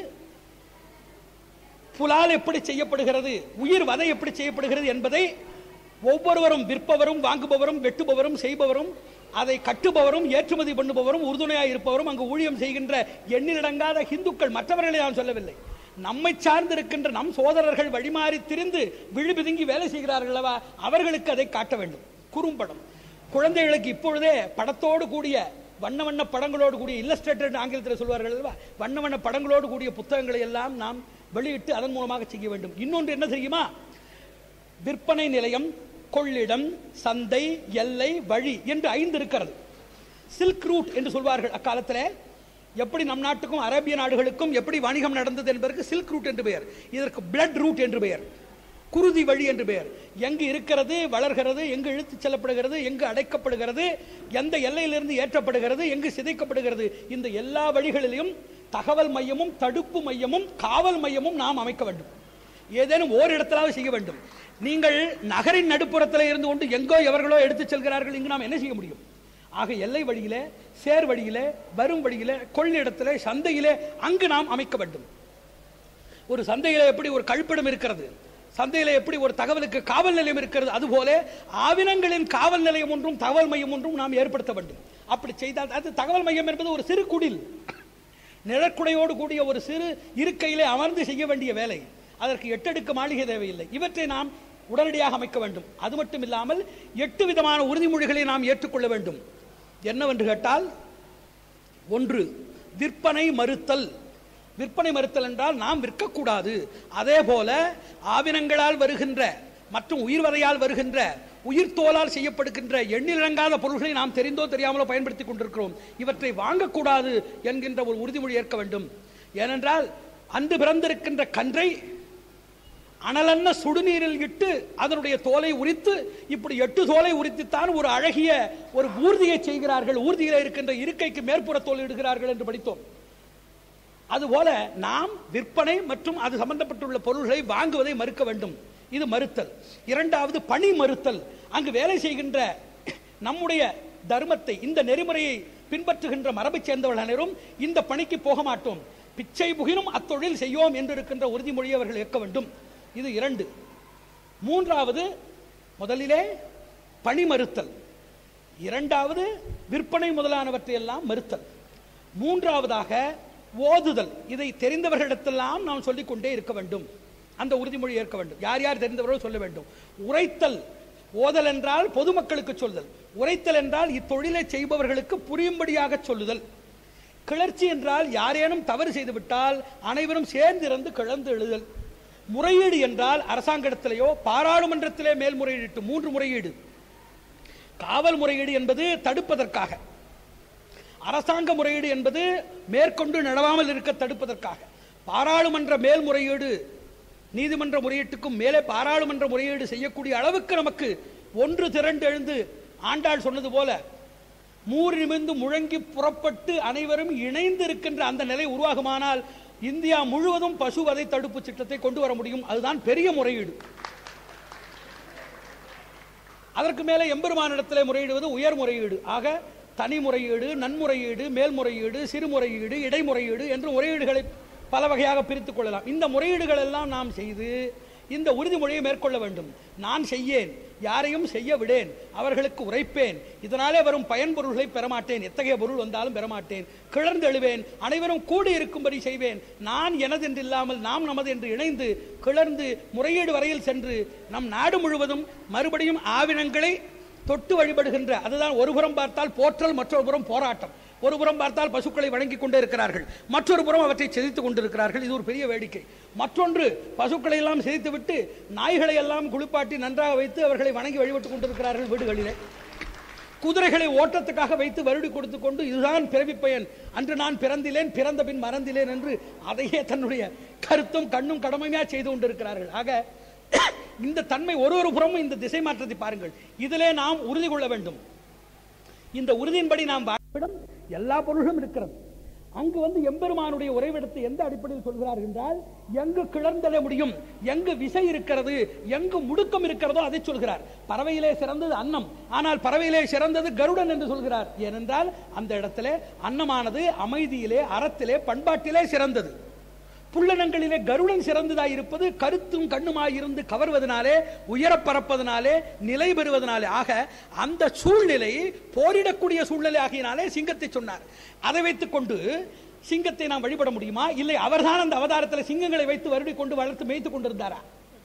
புலால் எப்படி செய்யப்படுகிறது உயிர் வதை எப்படி செய்யப்படுகிறது என்பதை ஒவ்வொருவரும் விற்பவரும் வாங்குபவரும் வெட்டுபவரும் செய்பவரும் அதை கட்டுபவரும் ஏற்றுமதி பண்ணுபவரும் உறுதுணையாக இருப்பவரும் அங்கு ஊழியம் செய்கின்ற எண்ணிலடங்காத இந்துக்கள் மற்றவர்களை நான் சொல்லவில்லை நம்மை சார்ந்திருக்கின்ற நம் சோதரர்கள் வழிமாறி திரிந்து விழுபிதுங்கி வேலை செய்கிறார்கள் அல்லவா அவர்களுக்கு அதை காட்ட வேண்டும் குறும்படம் குழந்தைகளுக்கு இப்பொழுதே படத்தோடு கூடிய வண்ண வண்ண படங்களோடு கூடிய இல்லஸ்ட்ரேட்டட் ஆங்கிலத்தில் சொல்வார்கள் அல்லவா வண்ண வண்ண படங்களோடு கூடிய புத்தகங்களை எல்லாம் நாம் வெளியிட்டு அதன் மூலமாக செய்ய வேண்டும் இன்னொன்று என்ன தெரியுமா விற்பனை நிலையம் கொள்ளிடம் சந்தை எல்லை வழி என்று ஐந்து இருக்கிறது சில்க் ரூட் என்று சொல்வார்கள் அக்காலத்தில் எப்படி நம் நாட்டுக்கும் அரேபிய நாடுகளுக்கும் எப்படி வணிகம் நடந்தது என்பதற்கு சில்க் ரூட் என்று பெயர் இதற்கு பிளட் ரூட் என்று பெயர் குருதி வழி என்று பெயர் எங்கு இருக்கிறது வளர்கிறது எங்கு இழுத்துச் செல்லப்படுகிறது எங்கு அடைக்கப்படுகிறது எந்த எல்லையிலிருந்து ஏற்றப்படுகிறது எங்கு சிதைக்கப்படுகிறது இந்த எல்லா வழிகளிலும் தகவல் மையமும் தடுப்பு மையமும் காவல் மையமும் நாம் அமைக்க வேண்டும் ஏதேனும் ஓரிடத்திலாவது செய்ய வேண்டும் நீங்கள் நகரின் நடுப்புறத்தில் இருந்து கொண்டு எங்கோ எவர்களோ எடுத்துச் செல்கிறார்கள் இங்கு நாம் என்ன செய்ய முடியும் ஆக எல்லை வழியிலே சேர் வழியிலே வரும் வழியிலே கொள்ளிடத்திலே சந்தையிலே அங்கு நாம் அமைக்க வேண்டும் ஒரு சந்தையில எப்படி ஒரு கழிப்பிடம் இருக்கிறது சந்தையில எப்படி ஒரு தகவலுக்கு காவல் நிலையம் இருக்கிறது அதுபோல ஆவினங்களின் காவல் நிலையம் ஒன்றும் தகவல் மையம் ஒன்றும் நாம் ஏற்படுத்த வேண்டும் அப்படி செய்தால் அது தகவல் மையம் என்பது ஒரு சிறு குடில் நிழற்குடையோடு கூடிய ஒரு சிறு இருக்கையிலே அமர்ந்து செய்ய வேண்டிய வேலை அதற்கு எட்டடுக்கு மாளிகை தேவையில்லை இவற்றை நாம் உடனடியாக அமைக்க வேண்டும் அது மட்டும் இல்லாமல் எட்டு விதமான உறுதிமொழிகளை நாம் ஏற்றுக்கொள்ள வேண்டும் என்னவென்று கேட்டால் ஒன்று விற்பனை மறுத்தல் விற்பனை மறுத்தல் என்றால் நாம் விற்கக்கூடாது அதே போல ஆவினங்களால் வருகின்ற மற்றும் உயிர்வதையால் வருகின்ற உயிர் தோலால் செய்யப்படுகின்ற எண்ணிலடங்காத பொருள்களை நாம் தெரிந்தோ தெரியாமலோ பயன்படுத்திக் கொண்டிருக்கிறோம் இவற்றை வாங்கக்கூடாது என்கின்ற ஒரு உறுதிமொழி ஏற்க வேண்டும் ஏனென்றால் அன்று பிறந்திருக்கின்ற கன்றை அனலன்ன சுடுநீரில் இட்டு அதனுடைய தோலை உரித்து இப்படி எட்டு தோலை உரித்துத்தான் ஒரு அழகிய ஒரு ஊர்தியை செய்கிறார்கள் ஊர்தியில் இருக்கின்ற இருக்கைக்கு மேற்புற தோல் இடுகிறார்கள் என்று படித்தோம் அதுபோல நாம் விற்பனை மற்றும் அது சம்பந்தப்பட்டுள்ள பொருள்களை வாங்குவதை மறுக்க வேண்டும் இது மறுத்தல் இரண்டாவது பணி மறுத்தல் அங்கு வேலை செய்கின்ற நம்முடைய தர்மத்தை இந்த நெறிமுறையை பின்பற்றுகின்ற மரபைச் சேர்ந்தவர்கள் அனைவரும் இந்த பணிக்கு போக மாட்டோம் பிச்சை புகினும் அத்தொழில் செய்யோம் என்று இருக்கின்ற உறுதிமொழியை அவர்கள் ஏற்க வேண்டும் இது இரண்டு மூன்றாவது முதலிலே பணி மறுத்தல் இரண்டாவது விற்பனை முதலானவற்றை எல்லாம் மறுத்தல் மூன்றாவதாக ஓதுதல் இதை தெரிந்தவர்களிடத்தெல்லாம் நாம் சொல்லிக் கொண்டே இருக்க வேண்டும் அந்த உறுதிமொழி ஏற்க வேண்டும் யார் யார் தெரிந்தவர்களோ சொல்ல வேண்டும் உரைத்தல் ஓதல் என்றால் பொதுமக்களுக்கு சொல்லுதல் உரைத்தல் என்றால் இத்தொழிலை செய்பவர்களுக்கு புரியும்படியாக சொல்லுதல் கிளர்ச்சி என்றால் யாரேனும் தவறு செய்துவிட்டால் அனைவரும் சேர்ந்திருந்து கிளர்ந்து எழுதல் முறையீடு என்றால் அரசாங்கத்திலேயோ பாராளுமன்றத்திலே மேல்முறையீட்டு மூன்று முறையீடு காவல் முறையீடு என்பது தடுப்பதற்காக அரசாங்க முறையீடு என்பது மேற்கொண்டு நடவாமல் இருக்க தடுப்பதற்காக பாராளுமன்ற மேல்முறையீடு நீதிமன்ற முறையீட்டுக்கும் மேலே பாராளுமன்ற முறையீடு செய்யக்கூடிய அளவுக்கு நமக்கு ஒன்று திரண்டு எழுந்து ஆண்டாள் சொன்னது போல மூறு நிமிர்ந்து முழங்கி புறப்பட்டு அனைவரும் இணைந்து இருக்கின்ற அந்த நிலை உருவாகுமானால் இந்தியா முழுவதும் பசுவதை தடுப்பு திட்டத்தை கொண்டு வர முடியும் அதுதான் பெரிய முறையீடு அதற்கு மேலே எம்பெருமானிடத்திலே முறையிடுவது உயர் முறையீடு ஆக தனி முறையீடு நன்முறையீடு மேல்முறையீடு சிறுமுறையீடு இடைமுறையீடு என்று முறையீடுகளை பல வகையாக பிரித்துக் கொள்ளலாம் இந்த முறையீடுகள் எல்லாம் நாம் செய்து இந்த உறுதிமொழியை மேற்கொள்ள வேண்டும் நான் செய்யேன் யாரையும் செய்ய விடேன் அவர்களுக்கு உரைப்பேன் இதனாலே வரும் பயன்பொருள்களை பெறமாட்டேன் எத்தகைய பொருள் வந்தாலும் பெறமாட்டேன் கிளர்ந்து எழுவேன் அனைவரும் கூடி இருக்கும்படி செய்வேன் நான் எனது என்று இல்லாமல் நாம் நமது என்று இணைந்து கிளர்ந்து முறையீடு வரையில் சென்று நம் நாடு முழுவதும் மறுபடியும் ஆவினங்களை தொட்டு வழிபடுகின்ற அதுதான் ஒரு புறம் பார்த்தால் போற்றல் மற்றொரு புறம் போராட்டம் ஒரு புறம் பார்த்தால் பசுக்களை வணங்கிக் கொண்டே இருக்கிறார்கள் மற்றொரு புறம் அவற்றை செதித்துக் கொண்டிருக்கிறார்கள் இது ஒரு பெரிய வேடிக்கை மற்றொன்று பசுக்களை எல்லாம் செதித்து விட்டு நாய்களை எல்லாம் குளிப்பாட்டி நன்றாக வைத்து அவர்களை வணங்கி வழிபட்டுக் கொண்டிருக்கிறார்கள் வீடுகளிலே குதிரைகளை ஓட்டத்துக்காக வைத்து வருடி கொடுத்து கொண்டு இதுதான் பிறவி பயன் அன்று நான் பிறந்திலேன் பிறந்த பின் மறந்திலேன் என்று அதையே தன்னுடைய கருத்தும் கண்ணும் கடமையா செய்து கொண்டிருக்கிறார்கள் ஆக இந்த தன்மை ஒரு ஒரு புறமும் இந்த திசை மாற்றத்தை பாருங்கள் இதிலே நாம் உறுதி கொள்ள வேண்டும் இந்த உறுதியின்படி நாம் வாழ்விடம் எல்லா பொருளும் இருக்கிறது அங்கு வந்து எம்பெருமானுடைய உறைவிடத்தை எந்த அடிப்படையில் சொல்கிறார் என்றால் எங்கு கிளர்ந்தெழ முடியும் எங்கு விசை இருக்கிறது எங்கு முடுக்கம் இருக்கிறதோ அதை சொல்கிறார் பறவையிலே சிறந்தது அன்னம் ஆனால் பறவையிலே சிறந்தது கருடன் என்று சொல்கிறார் ஏனென்றால் அந்த இடத்திலே அன்னமானது அமைதியிலே அறத்திலே பண்பாட்டிலே சிறந்தது புள்ளனங்களிலே கருடன் சிறந்ததாய் இருப்பது கருத்தும் கண்ணுமாய் இருந்து கவர்வதனாலே உயரப் பறப்பதனாலே நிலை பெறுவதனாலே ஆக அந்த சூழ்நிலை போரிடக்கூடிய சூழ்நிலை ஆகியனாலே சிங்கத்தை சொன்னார் அதை வைத்துக் கொண்டு சிங்கத்தை நாம் வழிபட முடியுமா இல்லை அவர்தான் அந்த அவதாரத்தில் சிங்கங்களை வைத்து வருடி கொண்டு வளர்த்து மேய்த்து கொண்டிருந்தாரா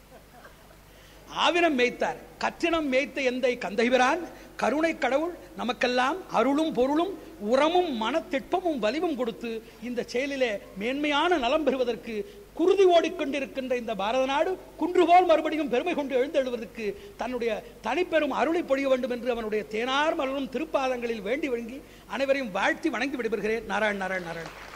ஆவினம் மேய்த்தார் கற்றினம் மேய்த்த எந்தை கந்தைபிரான் கருணை கடவுள் நமக்கெல்லாம் அருளும் பொருளும் உரமும் மனத்திட்பமும் வலிவும் கொடுத்து இந்த செயலிலே மேன்மையான நலம் பெறுவதற்கு குருதி ஓடிக்கொண்டிருக்கின்ற இந்த பாரத நாடு குன்றுபோல் மறுபடியும் பெருமை கொண்டு எழுந்தெழுவதற்கு தன்னுடைய தனிப்பெரும் அருளை பொழிய வேண்டும் என்று அவனுடைய தேனார் மலரும் திருப்பாதங்களில் வேண்டி வழங்கி அனைவரையும் வாழ்த்தி வணங்கி விடுபெறுகிறேன் நாராயண் நாராயண் நாராயண்